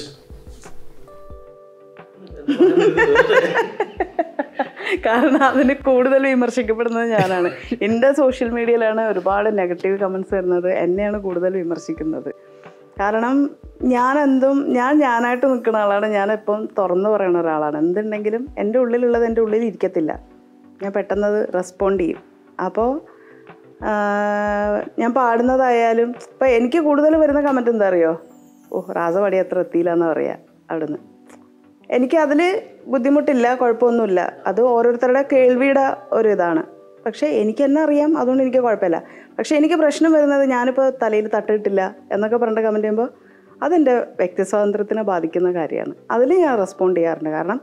കാരണം അതിന് കൂടുതൽ വിമർശിക്കപ്പെടുന്നത് ഞാനാണ് എൻ്റെ സോഷ്യൽ മീഡിയയിലാണ് ഒരുപാട് നെഗറ്റീവ് കമൻസ് വരുന്നത് എന്നെയാണ് കൂടുതൽ വിമർശിക്കുന്നത് കാരണം ഞാൻ എന്തും ഞാൻ ഞാനായിട്ട് നിൽക്കുന്ന ആളാണ് ഞാൻ എപ്പം തുറന്നു പറയുന്ന ഒരാളാണ് എന്തുണ്ടെങ്കിലും എൻ്റെ ഉള്ളിലുള്ളത് എൻ്റെ ഉള്ളിൽ ഇരിക്കത്തില്ല ഞാൻ പെട്ടെന്ന് റെസ്പോണ്ട് ചെയ്യും അപ്പോൾ ഞാൻ പാടുന്നതായാലും ഇപ്പം എനിക്ക് കൂടുതൽ വരുന്ന കമൻറ്റ് എന്താ അറിയോ ഓ റാസപടി അത്ര എത്തിയില്ല എന്ന് പറയാ അവിടുന്ന് എനിക്ക് അതിൽ ബുദ്ധിമുട്ടില്ല കുഴപ്പമൊന്നുമില്ല അത് ഓരോരുത്തരുടെ കേൾവിയുടെ ഒരു ഇതാണ് പക്ഷേ എനിക്ക് തന്നെ അറിയാം അതുകൊണ്ട് എനിക്ക് കുഴപ്പമില്ല പക്ഷേ എനിക്ക് പ്രശ്നം വരുന്നത് ഞാനിപ്പോൾ തലയിൽ തട്ടിയിട്ടില്ല എന്നൊക്കെ പറഞ്ഞിട്ട് കമൻറ്റ് ചെയ്യുമ്പോൾ അതെൻ്റെ വ്യക്തി സ്വാതന്ത്ര്യത്തിനെ ബാധിക്കുന്ന കാര്യമാണ് അതിൽ ഞാൻ റെസ്പോണ്ട് ചെയ്യാറുണ്ട് കാരണം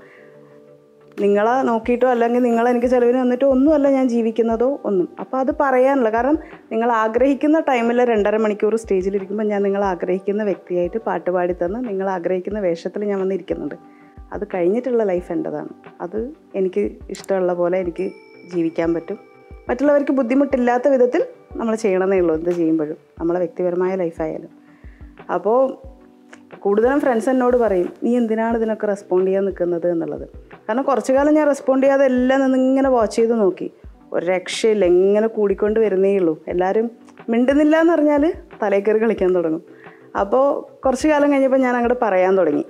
നിങ്ങളെ നോക്കിയിട്ടോ അല്ലെങ്കിൽ നിങ്ങൾ എനിക്ക് ചിലവിന് തന്നിട്ടോ ഒന്നുമല്ല ഞാൻ ജീവിക്കുന്നതോ ഒന്നും അപ്പോൾ അത് പറയാനുള്ള കാരണം നിങ്ങൾ ആഗ്രഹിക്കുന്ന ടൈമിൽ രണ്ടര മണിക്കൂർ സ്റ്റേജിലിരിക്കുമ്പോൾ ഞാൻ നിങ്ങൾ ആഗ്രഹിക്കുന്ന വ്യക്തിയായിട്ട് പാട്ട് പാടി തന്ന് നിങ്ങൾ ആഗ്രഹിക്കുന്ന വേഷത്തിൽ ഞാൻ വന്നിരിക്കുന്നുണ്ട് അത് കഴിഞ്ഞിട്ടുള്ള ലൈഫ് എൻ്റെതാണ് അത് എനിക്ക് ഇഷ്ടമുള്ള പോലെ എനിക്ക് ജീവിക്കാൻ പറ്റും മറ്റുള്ളവർക്ക് ബുദ്ധിമുട്ടില്ലാത്ത വിധത്തിൽ നമ്മൾ ചെയ്യണമെന്നേ ഉള്ളൂ എന്ത് ചെയ്യുമ്പോഴും നമ്മളെ വ്യക്തിപരമായ ലൈഫായാലും അപ്പോൾ കൂടുതലും ഫ്രണ്ട്സ് എന്നോട് പറയും നീ എന്തിനാണ് ഇതിനൊക്കെ റെസ്പോണ്ട് ചെയ്യാൻ നിൽക്കുന്നത് എന്നുള്ളത് കാരണം കുറച്ചു കാലം ഞാൻ റെസ്പോണ്ട് ചെയ്യാതെ എല്ലാം നിന്ന് ഇങ്ങനെ വാച്ച് ചെയ്ത് നോക്കി ഒരു രക്ഷയില്ല എങ്ങനെ കൂടിക്കൊണ്ട് വരുന്നേ ഉള്ളൂ എല്ലാവരും മിണ്ടുന്നില്ല എന്ന് പറഞ്ഞാൽ തലയിൽ കയറി കളിക്കാൻ തുടങ്ങും അപ്പോൾ കുറച്ച് കാലം കഴിഞ്ഞപ്പോൾ ഞാൻ അങ്ങോട്ട് പറയാൻ തുടങ്ങി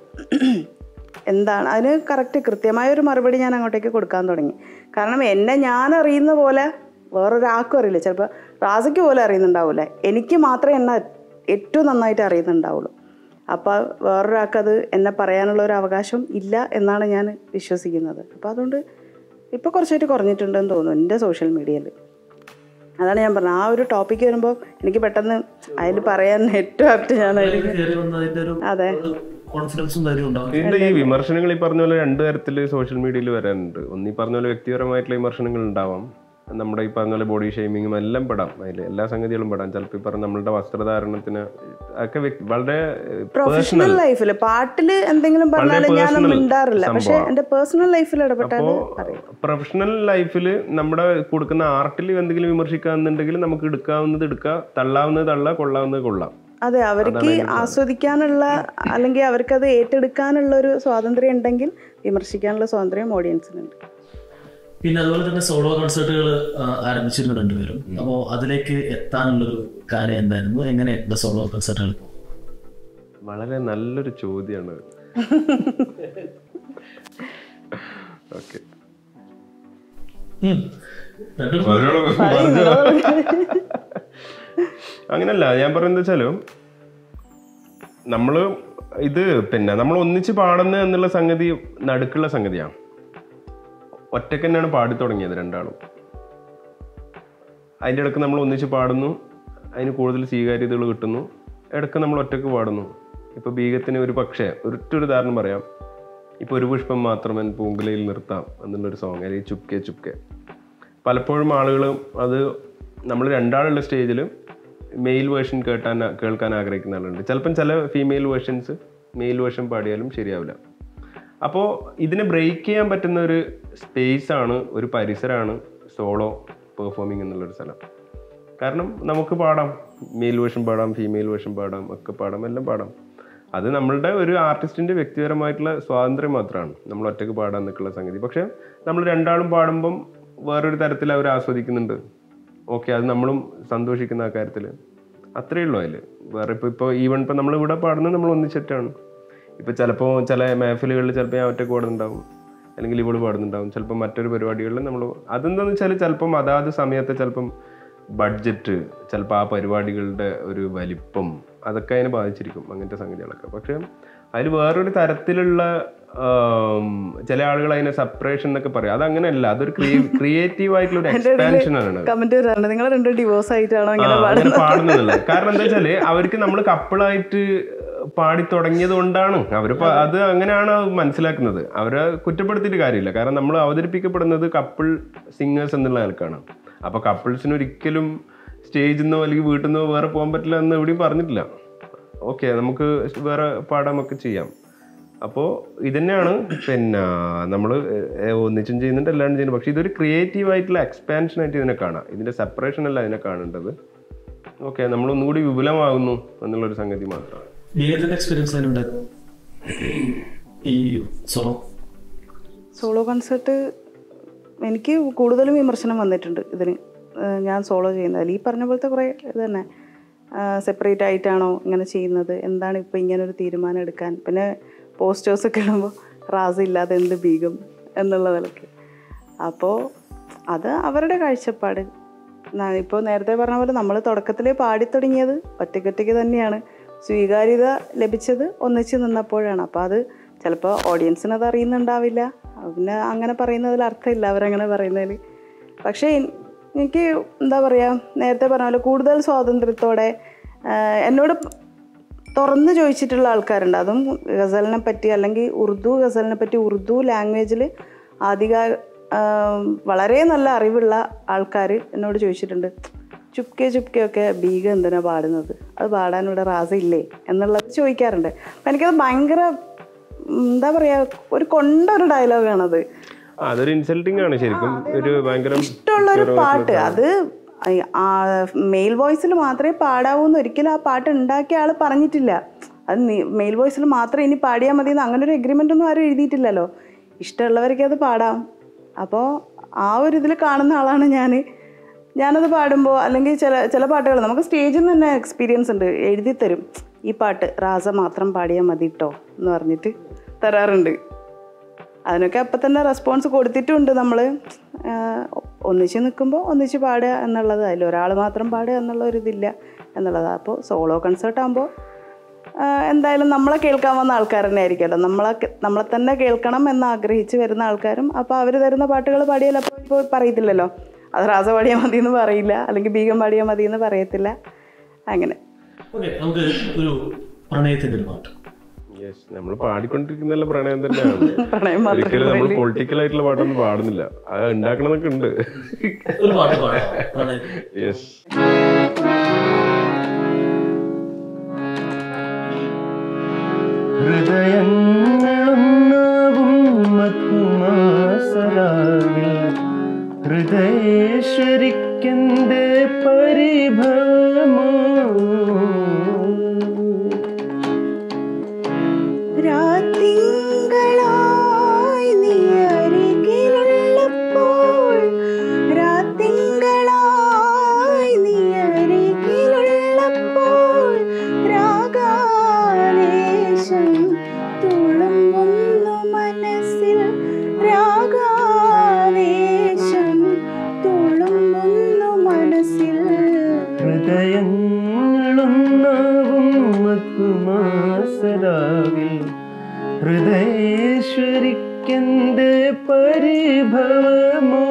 എന്താണ് അതിന് കറക്റ്റ് കൃത്യമായ ഒരു മറുപടി ഞാൻ അങ്ങോട്ടേക്ക് കൊടുക്കാൻ തുടങ്ങി കാരണം എന്നെ ഞാൻ അറിയുന്ന പോലെ വേറൊരാൾക്കും അറിയില്ല ചിലപ്പോൾ റാസയ്ക്ക് പോലും അറിയുന്നുണ്ടാവില്ല എനിക്ക് മാത്രമേ എന്നെ ഏറ്റവും നന്നായിട്ട് അറിയുന്നുണ്ടാവുള്ളൂ അപ്പോൾ വേറൊരാൾക്കത് എന്നെ പറയാനുള്ള ഒരു അവകാശം ഇല്ല എന്നാണ് ഞാൻ വിശ്വസിക്കുന്നത് അപ്പോൾ അതുകൊണ്ട് ഇപ്പോൾ കുറച്ചായിട്ട് കുറഞ്ഞിട്ടുണ്ടെന്ന് തോന്നുന്നു എൻ്റെ സോഷ്യൽ മീഡിയയിൽ അതാണ് ഞാൻ പറഞ്ഞത് ആ ഒരു ടോപ്പിക്ക് വരുമ്പോൾ എനിക്ക് പെട്ടെന്ന് അതിൽ പറയാൻ ഏറ്റവും ആപ്റ്റ് ഞാനായിരിക്കും കയറി വന്നതിന്റെ ഒരു അതെ കോൺഫിഡൻസും ധൈര്യം ഉണ്ടാവും ഇതിന്റെ ഈ വിമർശനങ്ങൾ ഈ പറഞ്ഞ പോലെ രണ്ട് തരത്തിൽ സോഷ്യൽ മീഡിയയിൽ വരാനുണ്ട് ഒന്ന് ഈ പറഞ്ഞ പോലെ വ്യക്തിപരമായിട്ടുള്ള വിമർശനങ്ങൾ ഉണ്ടാവാം നമ്മുടെ ഈ പറഞ്ഞ പോലെ ബോഡി ഷെയ്മിങ്ങും എല്ലാം പെടാം അതിൽ എല്ലാ സംഗതികളും പെടാം ചിലപ്പോൾ ഈ പറഞ്ഞ നമ്മളുടെ വസ്ത്രധാരണത്തിന് ഒക്കെ വ്യക്തി- വളരെ പ്രൊഫഷണൽ ലൈഫിൽ പാട്ടില് എന്തെങ്കിലും പറഞ്ഞാൽ ഞാൻ personal മിണ്ടാറില്ല പക്ഷെ സംഭവമാണ്. എന്റെ പേഴ്സണൽ ലൈഫിൽ ഇടപെട്ടാൽ അപ്പോ അറിയാം പ്രൊഫഷണൽ ലൈഫിൽ നമ്മുടെ കൊടുക്കുന്ന ആർട്ടിൽ എന്തെങ്കിലും വിമർശിക്കാന്നുണ്ടെങ്കിൽ നമുക്ക് എടുക്കാവുന്നത് എടുക്കാം തള്ളാവുന്നത് തള്ളാം കൊള്ളാവുന്നത് കൊള്ളാം അതെ അവർക്ക് ആസ്വദിക്കാനുള്ള അല്ലെങ്കിൽ അവർക്കത് ഏറ്റെടുക്കാനുള്ള ഒരു സ്വാതന്ത്ര്യം ഉണ്ടെങ്കിൽ വിമർശിക്കാനുള്ള സ്വാതന്ത്ര്യം ഓഡിയൻസിനുണ്ട് പിന്നെ അതുപോലെ തന്നെ സോളോ കൺസേർട്ടുകൾ ആരംഭിച്ചിരുന്നു രണ്ടുപേരും അപ്പോൾ അതിലേക്ക് എത്താനുള്ളൊരു കാര്യം എന്തായിരുന്നു എങ്ങനെയുണ്ട് സോളോ കൺസേർട്ടുകൾ വളരെ നല്ലൊരു ചോദ്യമാണ് ഓക്കെ അങ്ങനല്ല ഞാൻ പറയുന്നത് വെച്ചാല് നമ്മള് ഇത് പിന്നെ നമ്മൾ ഒന്നിച്ച് പാടുന്ന എന്നുള്ള സംഗതി നടുക്കുള്ള സംഗതിയാണ് ഒറ്റക്ക് തന്നെയാണ് പാടി തുടങ്ങിയത് രണ്ടാളും അതിൻ്റെ ഇടയ്ക്ക് നമ്മൾ ഒന്നിച്ച് പാടുന്നു അതിന് കൂടുതൽ സ്വീകാര്യതകൾ കിട്ടുന്നു ഇടയ്ക്ക് നമ്മൾ ഒറ്റക്ക് പാടുന്നു ഇപ്പോൾ ബീഗത്തിന് ഒരു പക്ഷേ ഒരൊറ്റൊരു ഉദാഹരണം പറയാം ഇപ്പോൾ ഒരു പുഷ്പം മാത്രമൻ പൂങ്കുലയിൽ നിർത്താം എന്നുള്ളൊരു സോങ് അല്ലെങ്കിൽ ചുപ്കെ ചുപ്കെ പലപ്പോഴും ആളുകൾ അത് നമ്മൾ രണ്ടാളുള്ള സ്റ്റേജിൽ മെയിൽ വേർഷൻ കേട്ടാൻ കേൾക്കാൻ ആഗ്രഹിക്കുന്ന ആളുണ്ട് ചിലപ്പം ചില ഫീമെയിൽ വേർഷൻസ് മെയിൽ വേർഷൻ പാടിയാലും ശരിയാവില്ല അപ്പോൾ ഇതിനെ ബ്രേക്ക് ചെയ്യാൻ പറ്റുന്ന ഒരു സ്പേസ് ആണ് ഒരു പരിസരമാണ് സോളോ പെർഫോമിംഗ് എന്നുള്ളൊരു സ്ഥലം കാരണം നമുക്ക് പാടാം മെയിൽ വേർഷൻ പാടാം ഫീമെയിൽ വേർഷൻ പാടാം ഒക്കെ പാടാം എല്ലാം പാടാം അത് നമ്മളുടെ ഒരു ആർട്ടിസ്റ്റിന്റെ വ്യക്തിപരമായിട്ടുള്ള സ്വാതന്ത്ര്യം മാത്രമാണ് നമ്മൾ ഒറ്റയ്ക്ക് പാടാൻ നിൽക്കുന്ന സംഗതി പക്ഷെ നമ്മൾ രണ്ടാളും പാടുമ്പം വേറൊരു തരത്തിൽ അവർ ആസ്വദിക്കുന്നുണ്ട് ഓക്കെ അത് നമ്മളും സന്തോഷിക്കുന്ന ആ കാര്യത്തിൽ അത്രയേ ഉള്ളൂ അതിൽ വേറെ ഇപ്പോൾ ഇപ്പോൾ ഈവൻ ഇപ്പോൾ നമ്മൾ ഇവിടെ പാടുന്നത് നമ്മൾ ഒന്നിച്ചിട്ടാണ് ഇപ്പോൾ ചിലപ്പോൾ ചില മേഫിലുകളിൽ ചിലപ്പോൾ ഞാൻ ഒറ്റയ്ക്ക് പാടുന്നുണ്ടാവും അല്ലെങ്കിൽ ഇവള് പാടുന്നുണ്ടാവും ചിലപ്പോൾ മറ്റൊരു പരിപാടികളിൽ നമ്മൾ അതെന്താണെന്ന് വെച്ചാൽ ചിലപ്പം അതാത് സമയത്ത് ചിലപ്പം ബഡ്ജറ്റ് ചിലപ്പോൾ ആ പരിപാടികളുടെ ഒരു വലിപ്പം അതൊക്കെ അതിനെ ബാധിച്ചിരിക്കും അങ്ങനത്തെ സംഗതികളൊക്കെ പക്ഷേ അതിൽ വേറൊരു തരത്തിലുള്ള ആം, ചില ആളുകൾ അതിനെ സെപ്പറേഷൻ എന്നൊക്കെ പറയും അതങ്ങനെയല്ല അതൊരു ക്രിയേറ്റീവ് ആയിട്ടുള്ള ഒരു എക്സ്പാൻഷൻ ആണ് കമന്റ് വരാറുണ്ട് നിങ്ങൾ രണ്ടും ഡിവോഴ്സ് ആയിട്ടാണോ ആ, ഇങ്ങനെ അങ്ങനെ പാടുന്നത് പാടുന്നതല്ല കാരണം എന്താ വെച്ചാല് അവർക്ക് നമ്മൾ കപ്പിളായിട്ട് പാടി തുടങ്ങിയത് കൊണ്ടാണ് അവര് പ- അത് അങ്ങനെയാണ് അത് മനസ്സിലാക്കുന്നത് അവരെ കുറ്റപ്പെടുത്തിയിട്ട് കാര്യമില്ല കാരണം നമ്മൾ അവതരിപ്പിക്കപ്പെടുന്നത് കപ്പിൾ സിംഗേഴ്സ് എന്നുള്ള നിലക്കാണ് അപ്പൊ കപ്പിൾസിന് ഒരിക്കലും സ്റ്റേജിൽ നിന്നോ അല്ലെങ്കിൽ വീട്ടിൽ നിന്നോ വേറെ പോകാൻ പറ്റില്ല എന്ന് എവിടെയും പറഞ്ഞിട്ടില്ല ഓക്കെ നമുക്ക് വേറെ പാടാമൊക്കെ ചെയ്യാം അപ്പോൾ ഇതന്നെയാണ് പിന്നെ നമ്മൾ ഒന്നിച്ചും ചെയ്യുന്നുണ്ട് എല്ലാവരും ചെയ്യുന്നുണ്ട് പക്ഷേ ഇതൊരു ക്രിയേറ്റീവ് ആയിട്ടുള്ള എക്സ്പാൻഷൻ ആയിട്ട് ഇതിനെ കാണാം ഇതിന്റെ സെപ്പറേഷൻ അല്ല ഇതിനെ കാണേണ്ടത് ഓക്കെ നമ്മൾ ഒന്നുകൂടി വിപുലമാകുന്നു എന്നുള്ളൊരു സംഗതി മാത്രമാണ് ബിഎഡിന്റെ എക്സ്പീരിയൻസ് അതിനുണ്ടായിരുന്നു ഈ സോളോ സോളോ കൺസേർട്ട് എനിക്ക് കൂടുതലും വിമർശനം വന്നിട്ടുണ്ട് ഇതിന് ഏഹ് ഞാൻ സോളോ ചെയ്യുന്നതിൽ ഈ പറഞ്ഞ പോലത്തെ കുറേ ഇത് തന്നെ സെപ്പറേറ്റ് ആയിട്ടാണോ ഇങ്ങനെ ചെയ്യുന്നത് എന്താണ് ഇപ്പോൾ ഇങ്ങനെ ഒരു തീരുമാനം എടുക്കാൻ പിന്നെ പോസ്റ്റേഴ്സൊക്കെ ഇടുമ്പോൾ റാസ് ഇല്ലാതെ എന്ത് ബീഗം എന്നുള്ള നിലയ്ക്ക് അപ്പോൾ അത് അവരുടെ കാഴ്ചപ്പാട് ഇപ്പോൾ നേരത്തെ പറഞ്ഞ പോലെ നമ്മൾ തുടക്കത്തിലേ പാടിത്തുടങ്ങിയത് ഒറ്റയ്ക്കൊറ്റയ്ക്ക് തന്നെയാണ് സ്വീകാര്യത ലഭിച്ചത് ഒന്നിച്ച് നിന്നപ്പോഴാണ് അപ്പോൾ അത് ചിലപ്പോൾ ഓഡിയൻസിന് അത് അറിയുന്നുണ്ടാവില്ല പിന്നെ അങ്ങനെ പറയുന്നതിൽ അർത്ഥമില്ല അവരങ്ങനെ പറയുന്നതിൽ പക്ഷേ എൻ- എനിക്ക് എന്താ പറയുക നേരത്തെ പറഞ്ഞ പോലെ കൂടുതൽ സ്വാതന്ത്ര്യത്തോടെ ആഹ് എന്നോട് തുറന്ന് ചോദിച്ചിട്ടുള്ള ആൾക്കാരുണ്ട് അതും ഗസലിനെ പറ്റി അല്ലെങ്കിൽ ഉറുദു ഗസലിനെ പറ്റി ഉറുദു ലാംഗ്വേജിൽ ആധിക ആം, വളരെ നല്ല അറിവുള്ള ആൾക്കാർ എന്നോട് ചോദിച്ചിട്ടുണ്ട് ചുപ്കെ ചുപ്കെ ഒക്കെ ബീഗ എന്തിനാ പാടുന്നത് അത് പാടാൻ ഇവിടെ റാസ ഇല്ലേ എന്നുള്ളത് ചോദിക്കാറുണ്ട് അപ്പം എനിക്കത് ഭയങ്കര ഉം, എന്താ പറയുക ഒരു കൊണ്ടൊരു ഡയലോഗാണത് ആ, അതൊരു ഇൻസൾട്ടിങ് ആണ് ശരിക്കും ഒരു ഭയങ്കര ഇഷ്ടമുള്ളൊരു പാട്ട് അത് മെയിൽ വോയിസിൽ മാത്രമേ പാടാവൂ എന്ന് ഒരിക്കലും ആ പാട്ട് ഉണ്ടാക്കിയ ആൾ പറഞ്ഞിട്ടില്ല അത് മെയിൽ വോയിസിൽ മാത്രം ഇനി പാടിയാൽ മതി എന്ന് അങ്ങനെ ഒരു എഗ്രിമെൻ്റ് ഒന്നും ആരും എഴുതിയിട്ടില്ലല്ലോ ഇഷ്ടമുള്ളവർക്ക് അത് പാടാം അപ്പോൾ ആ ഒരു ഇതിൽ കാണുന്ന ആളാണ് ഞാൻ ഞാനത് പാടുമ്പോൾ അല്ലെങ്കിൽ ചില ചില പാട്ടുകൾ നമുക്ക് സ്റ്റേജിൽ നിന്ന് തന്നെ എക്സ്പീരിയൻസ് ഉണ്ട് എഴുതി തരും ഈ പാട്ട് റാസ മാത്രം പാടിയാൽ മതി കേട്ടോ എന്ന് പറഞ്ഞിട്ട് തരാറുണ്ട് അതിനൊക്കെ അപ്പം തന്നെ റെസ്പോൺസ് കൊടുത്തിട്ടുമുണ്ട് നമ്മൾ ഒന്നിച്ച് നിൽക്കുമ്പോൾ ഒന്നിച്ച് പാടുക എന്നുള്ളത് അതിൽ ഒരാൾ മാത്രം പാടുക എന്നുള്ള ഒരു ഇതില്ല എന്നുള്ളത് അപ്പോൾ സോളോ കൺസേർട്ട് ആകുമ്പോൾ എന്തായാലും നമ്മളെ കേൾക്കാൻ വന്ന ആൾക്കാർ തന്നെ ആയിരിക്കുമല്ലോ നമ്മളെ നമ്മളെ തന്നെ കേൾക്കണം എന്ന് ആഗ്രഹിച്ച് വരുന്ന ആൾക്കാരും അപ്പോൾ അവർ തരുന്ന പാട്ടുകൾ പാടിയാൽ അപ്പോൾ ഇപ്പോൾ പറയത്തില്ലല്ലോ അത് റാസ പാടിയാൽ മതി എന്ന് പറയില്ല അല്ലെങ്കിൽ ബീഗം പാടിയാൽ മതി എന്ന് പറയത്തില്ല അങ്ങനെ ഓക്കെ നമുക്ക് ഒരു പ്രണയത്തിന്റെ ഒരു പാട്ട് യെസ് നമ്മൾ പാടിക്കൊണ്ടിരിക്കുന്നല്ല പ്രണയം തന്നെയാണ് പ്രണയം മാത്രമേ ഒരിക്കലും നമ്മൾ പൊളിറ്റിക്കൽ ആയിട്ടുള്ള പാട്ടൊന്നും പാടുന്നില്ല അത് ഉണ്ടാക്കണമെന്നൊക്കെ ഉണ്ട് ഒരു പാട്ട് പാടാം പ്രണയം യെസ് ഹൃദയങ്ങളൊന്നാവും മധുമാസരാവിൽ ഹൃദയേശ്വരിക്കെന്റെ പരിഭവമോ രാത്തിങ്കളായി നീ അരികിലുള്ളപ്പോൾ രാത്തിങ്കളായി നീ അരികിലുള്ളപ്പോൾ രാഗാവേശം തുളുമ്പുന്നു മനസ്സിൽ രാഗാവേശം തുളുമ്പുന്നു മനസ്സിൽ ഹൃദയങ്ങളൊന്നാവും മധുമാസരാവിൽ ഹൃദയേശ്വരിക്കെന്റെ പരിഭവമോ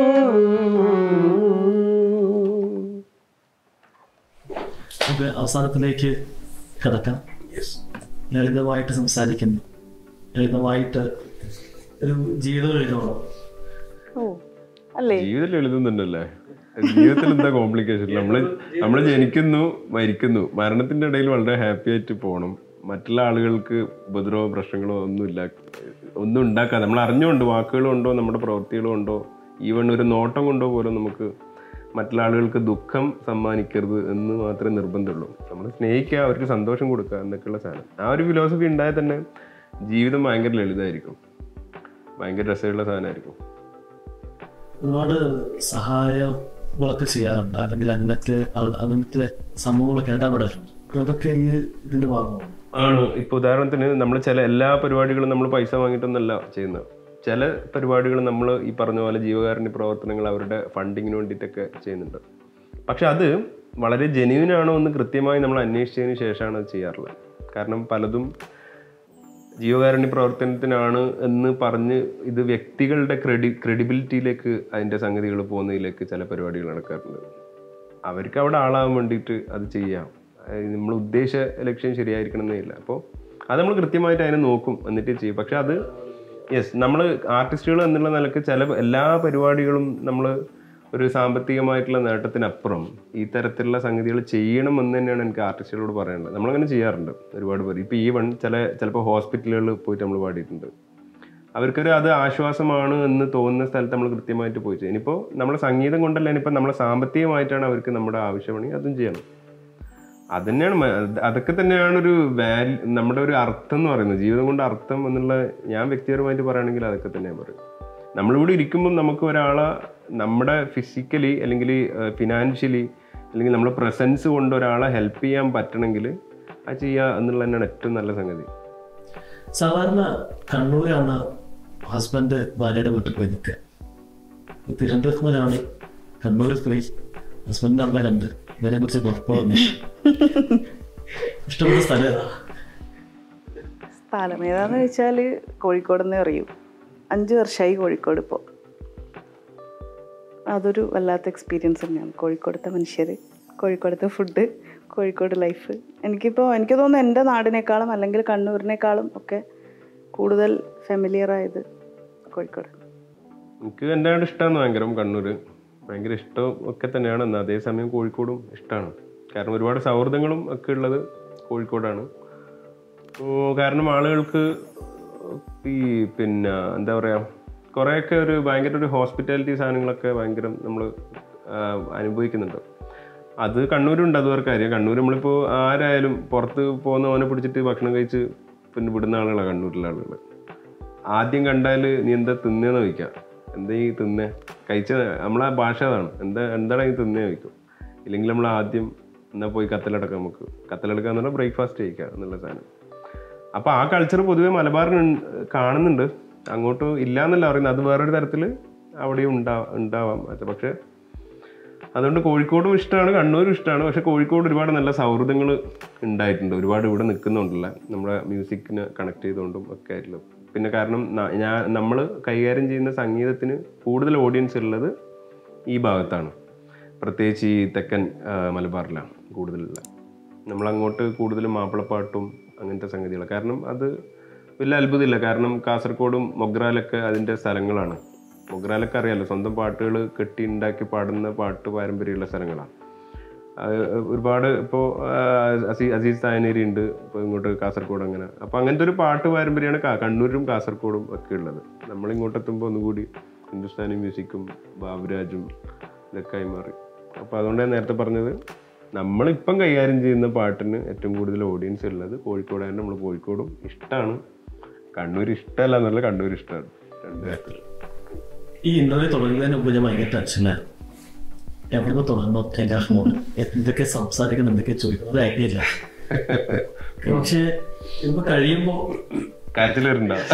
നമുക്ക് അവസാനത്തിലേക്ക് കിടക്കാം ലളിതമായിട്ട് സംസാരിക്കുന്നു ലളിതമായിട്ട് ഒരു ജീവിതം എഴുതണം ഓ അല്ലേ ജീവിതത്തിൽ എഴുതുന്നുണ്ടല്ലേ ജീവിതത്തിൽ എന്താ കോംപ്ലിക്കേഷൻ നമ്മള് നമ്മൾ ജനിക്കുന്നു മരിക്കുന്നു മരണത്തിന്റെ ഇടയിൽ വളരെ ഹാപ്പി ആയിട്ട് പോകണം മറ്റുള്ള ആളുകൾക്ക് ഉപദ്രവോ പ്രശ്നങ്ങളോ ഒന്നുമില്ല ഒന്നും ഉണ്ടാക്കാതെ നമ്മൾ അറിഞ്ഞുകൊണ്ട് വാക്കുകൾ കൊണ്ടോ നമ്മുടെ പ്രവൃത്തികൾ കൊണ്ടോ ഈവൺ ഒരു നോട്ടം കൊണ്ടോ പോലും നമുക്ക് മറ്റുള്ള ആളുകൾക്ക് ദുഃഖം സമ്മാനിക്കരുത് എന്ന് മാത്രമേ നിർബന്ധമുള്ളൂ നമ്മൾ സ്നേഹിക്കുക അവർക്ക് സന്തോഷം കൊടുക്കുക എന്നൊക്കെയുള്ള സാധനം ആ ഒരു ഫിലോസഫി ഉണ്ടായാൽ തന്നെ ജീവിതം ഭയങ്കര ലളിതമായിരിക്കും ഭയങ്കര രസമുള്ള സാധനമായിരിക്കും ഒരുപാട് സഹായങ്ങളൊക്കെ ചെയ്യാറുണ്ട് അല്ലെങ്കിൽ അങ്ങനത്തെ ആൾ- അങ്ങനത്തെ സംഭവങ്ങളൊക്കെ ഇടപെടാറുണ്ട് അതൊക്കെ ഈ ഇതിന്റെ ഭാഗമാണ് ആണ് ഇപ്പൊ ഉദാഹരണത്തിന് നമ്മൾ ചില എല്ലാ പരിപാടികളും നമ്മൾ പൈസ വാങ്ങിയിട്ടൊന്നല്ല ചെയ്യുന്നത് ചില പരിപാടികൾ നമ്മൾ ഈ പറഞ്ഞ പോലെ ജീവകാരുണ്യ പ്രവർത്തനങ്ങൾ അവരുടെ ഫണ്ടിങ്ങിന് വേണ്ടിയിട്ടൊക്കെ ചെയ്യുന്നുണ്ട് പക്ഷെ അത് വളരെ ജെന്യൂൻ ആണോ എന്ന് കൃത്യമായി നമ്മൾ അന്വേഷിച്ചതിന് ശേഷമാണ് അത് ചെയ്യാറുള്ളത് കാരണം പലതും ജീവകാരുണ്യ പ്രവർത്തനത്തിനാണ് എന്ന് പറഞ്ഞ് ഇത് വ്യക്തികളുടെ ക്രെഡി ക്രെഡിബിലിറ്റിയിലേക്ക് അതിൻ്റെ സംഗതികൾ പോകുന്നതിലേക്ക് ചില പരിപാടികൾ നടക്കാറുണ്ട് അവർക്ക് അവിടെ ആളാവാൻ വേണ്ടിയിട്ട് അത് ചെയ്യാം നമ്മൾ ഉദ്ദേശ ലക്ഷ്യം ശരിയായിരിക്കണം എന്നില്ല അപ്പോൾ അത് നമ്മൾ കൃത്യമായിട്ട് അതിനെ നോക്കും എന്നിട്ട് ചെയ്യും പക്ഷെ അത് യെസ് നമ്മൾ ആർട്ടിസ്റ്റുകൾ എന്നുള്ള നിലക്ക് ചില എല്ലാ പരിപാടികളും നമ്മൾ ഒരു സാമ്പത്തികമായിട്ടുള്ള നേട്ടത്തിനപ്പുറം ഈ തരത്തിലുള്ള സംഗതികൾ ചെയ്യണം എന്ന് തന്നെയാണ് എനിക്ക് ആർട്ടിസ്റ്റുകളോട് പറയാനുള്ളത് നമ്മളങ്ങനെ ചെയ്യാറുണ്ട് ഒരുപാട് പേര് ഇപ്പോൾ ഈ വൺ ചില ചിലപ്പോൾ ഹോസ്പിറ്റലുകളിൽ പോയിട്ട് നമ്മൾ പാടിയിട്ടുണ്ട് അവർക്കൊരു അത് ആശ്വാസമാണ് എന്ന് തോന്നുന്ന സ്ഥലത്ത് നമ്മൾ കൃത്യമായിട്ട് പോയി ചെയ്യും ഇനിയിപ്പോൾ നമ്മളെ സംഗീതം കൊണ്ടല്ല ഇനിയിപ്പോൾ നമ്മളെ സാമ്പത്തികമായിട്ടാണ് അവർക്ക് നമ്മുടെ ആവശ്യമാണെങ്കിൽ അതും ചെയ്യണം അതന്നെയാണ് മ- അതൊക്കെ തന്നെയാണ് ഒരു വാല്യൂ നമ്മുടെ ഒരു അർത്ഥം എന്ന് പറയുന്നത് ജീവിതം കൊണ്ട് അർത്ഥം എന്നുള്ള ഞാൻ വ്യക്തിപരമായിട്ട് പറയുകയാണെങ്കിൽ അതൊക്കെ തന്നെയാണ് പറയും നമ്മളിവിടെ ഇരിക്കുമ്പോൾ നമുക്ക് ഒരാളെ നമ്മുടെ ഫിസിക്കലി അല്ലെങ്കിൽ ഫിനാൻഷ്യലി അല്ലെങ്കിൽ നമ്മുടെ പ്രസൻസ് കൊണ്ട് ഒരാളെ ഹെൽപ്പ് ചെയ്യാൻ പറ്റണമെങ്കിൽ അത് ചെയ്യുക എന്നുള്ളത് തന്നെയാണ് ഏറ്റവും നല്ല സംഗതി സാധാരണ കണ്ണൂരാണ് ഹസ്ബൻഡ് ഭാര്യയുടെ വീട്ടിൽ പോയി നിൽക്കുക തിരുവനന്തപുരത്തിലാണ് കണ്ണൂർ സ്ത്രീ ഹസ്ബൻഡിന്റെ അമ്മ രണ്ട് ഇതിനെ കുറിച്ച് കുഴപ്പമൊന്നും ഇഷ്ടപ്പെട്ട സ്ഥലം ഏതാ? സ്ഥലം ഏതാന്ന് വെച്ചാൽ കോഴിക്കോട് നിന്ന് അറിയൂ അഞ്ച് വർഷമായി കോഴിക്കോട് ഇപ്പോൾ അതൊരു വല്ലാത്ത എക്സ്പീരിയൻസ് തന്നെയാണ് കോഴിക്കോടത്തെ മനുഷ്യർ കോഴിക്കോടത്തെ ഫുഡ് കോഴിക്കോട് ലൈഫ് എനിക്കിപ്പോൾ എനിക്ക് തോന്നുന്നു എൻ്റെ നാടിനേക്കാളും അല്ലെങ്കിൽ കണ്ണൂരിനേക്കാളും ഒക്കെ കൂടുതൽ ഫെമിലിയർ ആയത് കോഴിക്കോട് എനിക്ക് എൻ്റെ അവിടെ ഇഷ്ടമാണ് ഭയങ്കര കണ്ണൂർ ഭയങ്കര ഇഷ്ടം ഒക്കെ തന്നെയാണ് എന്നാൽ അതേസമയം കോഴിക്കോടും ഇഷ്ടമാണ് കാരണം ഒരുപാട് സൗഹൃദങ്ങളും ഒക്കെ ഉള്ളത് കോഴിക്കോടാണ് ഓ, കാരണം ആളുകൾക്ക് ഈ പിന്നെ എന്താ പറയുക കുറേയൊക്കെ ഒരു ഭയങ്കര ഒരു ഹോസ്പിറ്റാലിറ്റി സാധനങ്ങളൊക്കെ ഭയങ്കര നമ്മൾ അനുഭവിക്കുന്നുണ്ട് അത് കണ്ണൂരുണ്ട് അതുവരെ കാര്യം കണ്ണൂർ നമ്മളിപ്പോൾ ആരായാലും പുറത്ത് പോകുന്നവനെ പിടിച്ചിട്ട് ഭക്ഷണം കഴിച്ച് പിന്നെ വിടുന്ന ആളുകളാണ് കണ്ണൂരിലെ ആളുകൾ ആദ്യം കണ്ടാൽ നീ എന്താ തിന്നേന്ന് ചോദിക്കാം എന്താ ഈ തിന്നേ കഴിച്ച നമ്മളെ ഭാഷ അതാണ് എന്താ എന്താണ് ഈ തിന്നേ ചോദിക്കും ഇല്ലെങ്കിൽ നമ്മൾ ആദ്യം എന്നാ പോയി കത്തലടക്കാം നമുക്ക് കത്തലടക്കുക എന്ന് പറഞ്ഞാൽ ബ്രേക്ക്ഫാസ്റ്റ് കഴിക്കുക എന്നുള്ള സാധനം അപ്പോൾ ആ കൾച്ചർ പൊതുവെ മലബാറിന് ഉണ്ട്- കാണുന്നുണ്ട് അങ്ങോട്ട് ഇല്ല എന്നല്ല പറയുന്നത് അത് വേറൊരു തരത്തിൽ അവിടെയും ഉണ്ടാ ഉണ്ടാവാം അത് പക്ഷേ അതുകൊണ്ട് കോഴിക്കോടും ഇഷ്ടമാണ് കണ്ണൂരും ഇഷ്ടമാണ് പക്ഷെ കോഴിക്കോട് ഒരുപാട് നല്ല സൗഹൃദങ്ങൾ ഉണ്ടായിട്ടുണ്ട് ഒരുപാട് ഇവിടെ നിൽക്കുന്നുണ്ടല്ല നമ്മുടെ മ്യൂസിക്കിന് കണക്ട് ചെയ്തുകൊണ്ടും ഒക്കെ ആയിട്ടുള്ള പിന്നെ കാരണം ന- ഞാൻ നമ്മൾ കൈകാര്യം ചെയ്യുന്ന സംഗീതത്തിന് കൂടുതൽ ഓഡിയൻസ് ഉള്ളത് ഈ ഭാഗത്താണ് പ്രത്യേകിച്ച് ഈ തെക്കൻ ആ, മലബാറിലാണ് കൂടുതലുള്ള നമ്മളങ്ങോട്ട് കൂടുതലും മാപ്പിളപ്പാട്ടും അങ്ങനത്തെ സംഗതികൾ കാരണം അത് വലിയ അത്ഭുതമില്ല കാരണം കാസർഗോഡും മൊഗ്രാലൊക്കെ അതിൻ്റെ സ്ഥലങ്ങളാണ് മൊഗ്രാലൊക്കെ അറിയാലോ സ്വന്തം പാട്ടുകൾ കെട്ടി ഉണ്ടാക്കി പാടുന്ന പാട്ട് പാരമ്പര്യമുള്ള സ്ഥലങ്ങളാണ് അത് ഒരുപാട് ഇപ്പോൾ അസീസ് തായനേരി ഉണ്ട് ഇപ്പോൾ ഇങ്ങോട്ട് കാസർഗോഡ് അങ്ങനെ അപ്പോൾ അങ്ങനത്തെ ഒരു പാട്ട് പാരമ്പര്യമാണ് കാ- കണ്ണൂരും കാസർഗോഡും ഒക്കെ ഉള്ളത് നമ്മളിങ്ങോട്ട് എത്തുമ്പോൾ ഒന്നുകൂടി ഹിന്ദുസ്ഥാനി മ്യൂസിക്കും ബാബുരാജും ഇതൊക്കെ ആയി മാറി അപ്പോൾ അതുകൊണ്ട് ഞാൻ നേരത്തെ പറഞ്ഞത് നമ്മളിപ്പം കൈകാര്യം ചെയ്യുന്ന പാട്ടിന് ഏറ്റവും കൂടുതൽ ഓഡിയൻസ് ഉള്ളത് കോഴിക്കോടാണ് നമ്മൾ കോഴിക്കോടും ഇഷ്ടമാണ് കണ്ണൂർ ഇഷ്ടമല്ല എന്നല്ല കണ്ണൂർ ഇഷ്ടമാണ് രണ്ട് കാര്യത്തിൽ ഈ ഇന്റർവ്യൂ തുടങ്ങുന്നതിന് മുമ്പ് ഞാൻ ഭയങ്കര ടെൻഷനായിരുന്നു എവിടെ തുടങ്ങണോ എൻ്റെ ഫോൺ എന്തൊക്കെ സംസാരിക്കണം എന്തൊക്കെ ചോദിക്കണം ഒരു ഐഡിയ ഇല്ല പക്ഷേ ഇപ്പൊ കഴിയുമ്പോ കാറ്റിൽ വരുന്നുണ്ടാവും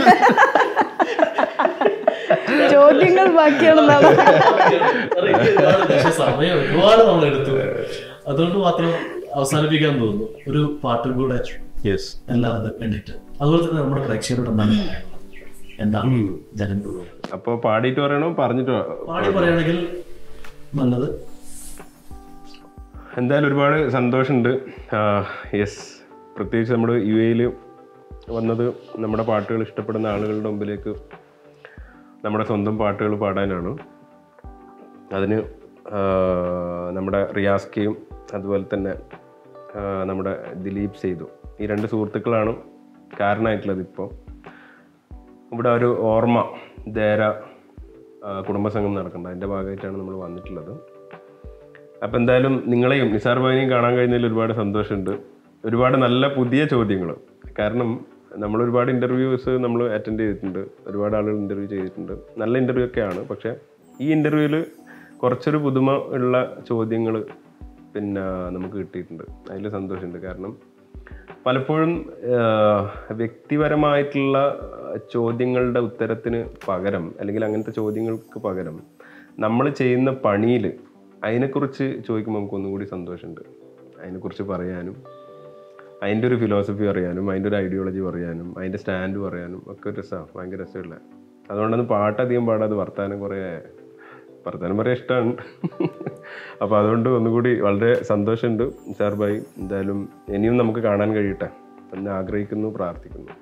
ചോദ്യങ്ങൾ ബാക്കിയാണെന്നാണ് പക്ഷേ സമയം ഒരുപാട് നമ്മൾ എടുത്തു അതുകൊണ്ട് മാത്രം അവസാനിപ്പിക്കാൻ തോന്നുന്നു ഒരു പാട്ടും കൂടെ യെസ് എല്ലാവർക്കും വേണ്ടിയിട്ട് അതുപോലെ തന്നെ നമ്മുടെ പ്രേക്ഷകരോട് എന്താണ് പറയാനുള്ളത്? എന്താണ് ജനങ്ങളോട് അപ്പോൾ പാടിയിട്ട് പറയണോ പറഞ്ഞിട്ട് പറ- പാടി പറയുകയാണെങ്കിൽ നല്ലത് എന്തായാലും ഒരുപാട് സന്തോഷമുണ്ട് യെസ് പ്രത്യേകിച്ച് നമ്മൾ യു എയിൽ വന്നത് നമ്മുടെ പാട്ടുകൾ ഇഷ്ടപ്പെടുന്ന ആളുകളുടെ മുമ്പിലേക്ക് നമ്മുടെ സ്വന്തം പാട്ടുകൾ പാടാനാണ് അതിന് ആ, നമ്മുടെ റിയാസ്കയും അതുപോലെ തന്നെ ആ, നമ്മുടെ ദിലീപ് സെയ്തു ഈ രണ്ട് സുഹൃത്തുക്കളാണ് കാരണമായിട്ടുള്ളത് ഇപ്പോൾ ഇവിടെ ഒരു ഓർമ്മ ദേര ആ, കുടുംബസംഘം നടക്കുന്നുണ്ട് അതിൻ്റെ ഭാഗമായിട്ടാണ് നമ്മൾ വന്നിട്ടുള്ളത് അപ്പം എന്തായാലും നിങ്ങളെയും നിസാർ ഭായിനെയും കാണാൻ കഴിഞ്ഞതിൽ ഒരുപാട് സന്തോഷമുണ്ട് ഒരുപാട് നല്ല പുതിയ ചോദ്യങ്ങൾ കാരണം നമ്മൾ ഒരുപാട് ഇൻ്റർവ്യൂസ് നമ്മൾ അറ്റൻഡ് ചെയ്തിട്ടുണ്ട് ഒരുപാട് ആളുകൾ ഇൻ്റർവ്യൂ ചെയ്തിട്ടുണ്ട് നല്ല ഇൻ്റർവ്യൂ ഒക്കെയാണ് പക്ഷേ ഈ ഇൻ്റർവ്യൂവിൽ കുറച്ചൊരു പുതുമ ഉള്ള ചോദ്യങ്ങൾ പിന്നെ നമുക്ക് കിട്ടിയിട്ടുണ്ട് അതിൽ സന്തോഷമുണ്ട് കാരണം പലപ്പോഴും ആഹ്, വ്യക്തിപരമായിട്ടുള്ള ചോദ്യങ്ങളുടെ ഉത്തരത്തിന് പകരം അല്ലെങ്കിൽ അങ്ങനത്തെ ചോദ്യങ്ങൾക്ക് പകരം നമ്മൾ ചെയ്യുന്ന പണിയിൽ അതിനെക്കുറിച്ച് ചോദിക്കുമ്പോൾ നമുക്ക് ഒന്നും കൂടി സന്തോഷമുണ്ട് അതിനെക്കുറിച്ച് പറയാനും അതിൻ്റെ ഒരു ഫിലോസഫി അറിയാനും അതിൻ്റെ ഒരു ഐഡിയോളജി പറയാനും അതിൻ്റെ സ്റ്റാൻഡ് പറയാനും ഒക്കെ ഒരു രസമാണ് ഭയങ്കര രസമുള്ള അതുകൊണ്ടൊന്ന് പാട്ട് അധികം പാടാതെ വർത്താനം കുറേ വർത്താനം പറയാൻ ഇഷ്ടമാണ് അപ്പോൾ അതുകൊണ്ട് ഒന്നുകൂടി വളരെ സന്തോഷമുണ്ട് സാർ ഭായി എന്തായാലും ഇനിയും നമുക്ക് കാണാൻ കഴിയട്ടെ എന്ന് ആഗ്രഹിക്കുന്നു പ്രാർത്ഥിക്കുന്നു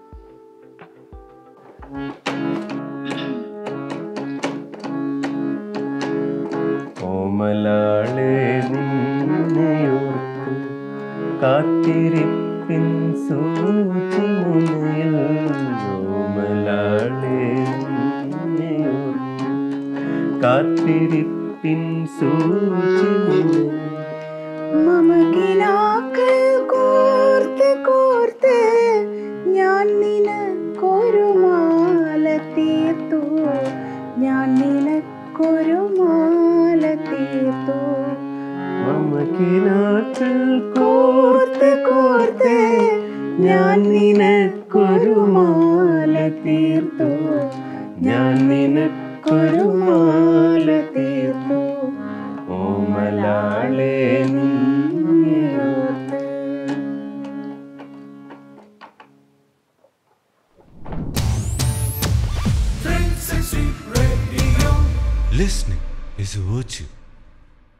ഓമലാളെ നിന്നെയോർത്ത് കാത്തിരിപ്പിൻ സൂചിമുനയിൽ ഓമലാളെ നിന്നെയോർത്ത് കാത്തിരിപ്പിൻ സൂചിമുനയിൽ മമ കിനാ കിനാക്കൾ കോർത്ത് കോർത്ത് ഞാൻ നിനക്കൊരു മാല തീർത്തു ഞാൻ നിനക്കൊരു മാല തീർത്തു ഓമലാളെ നിന്നോർത്ത് Listening is a virtue.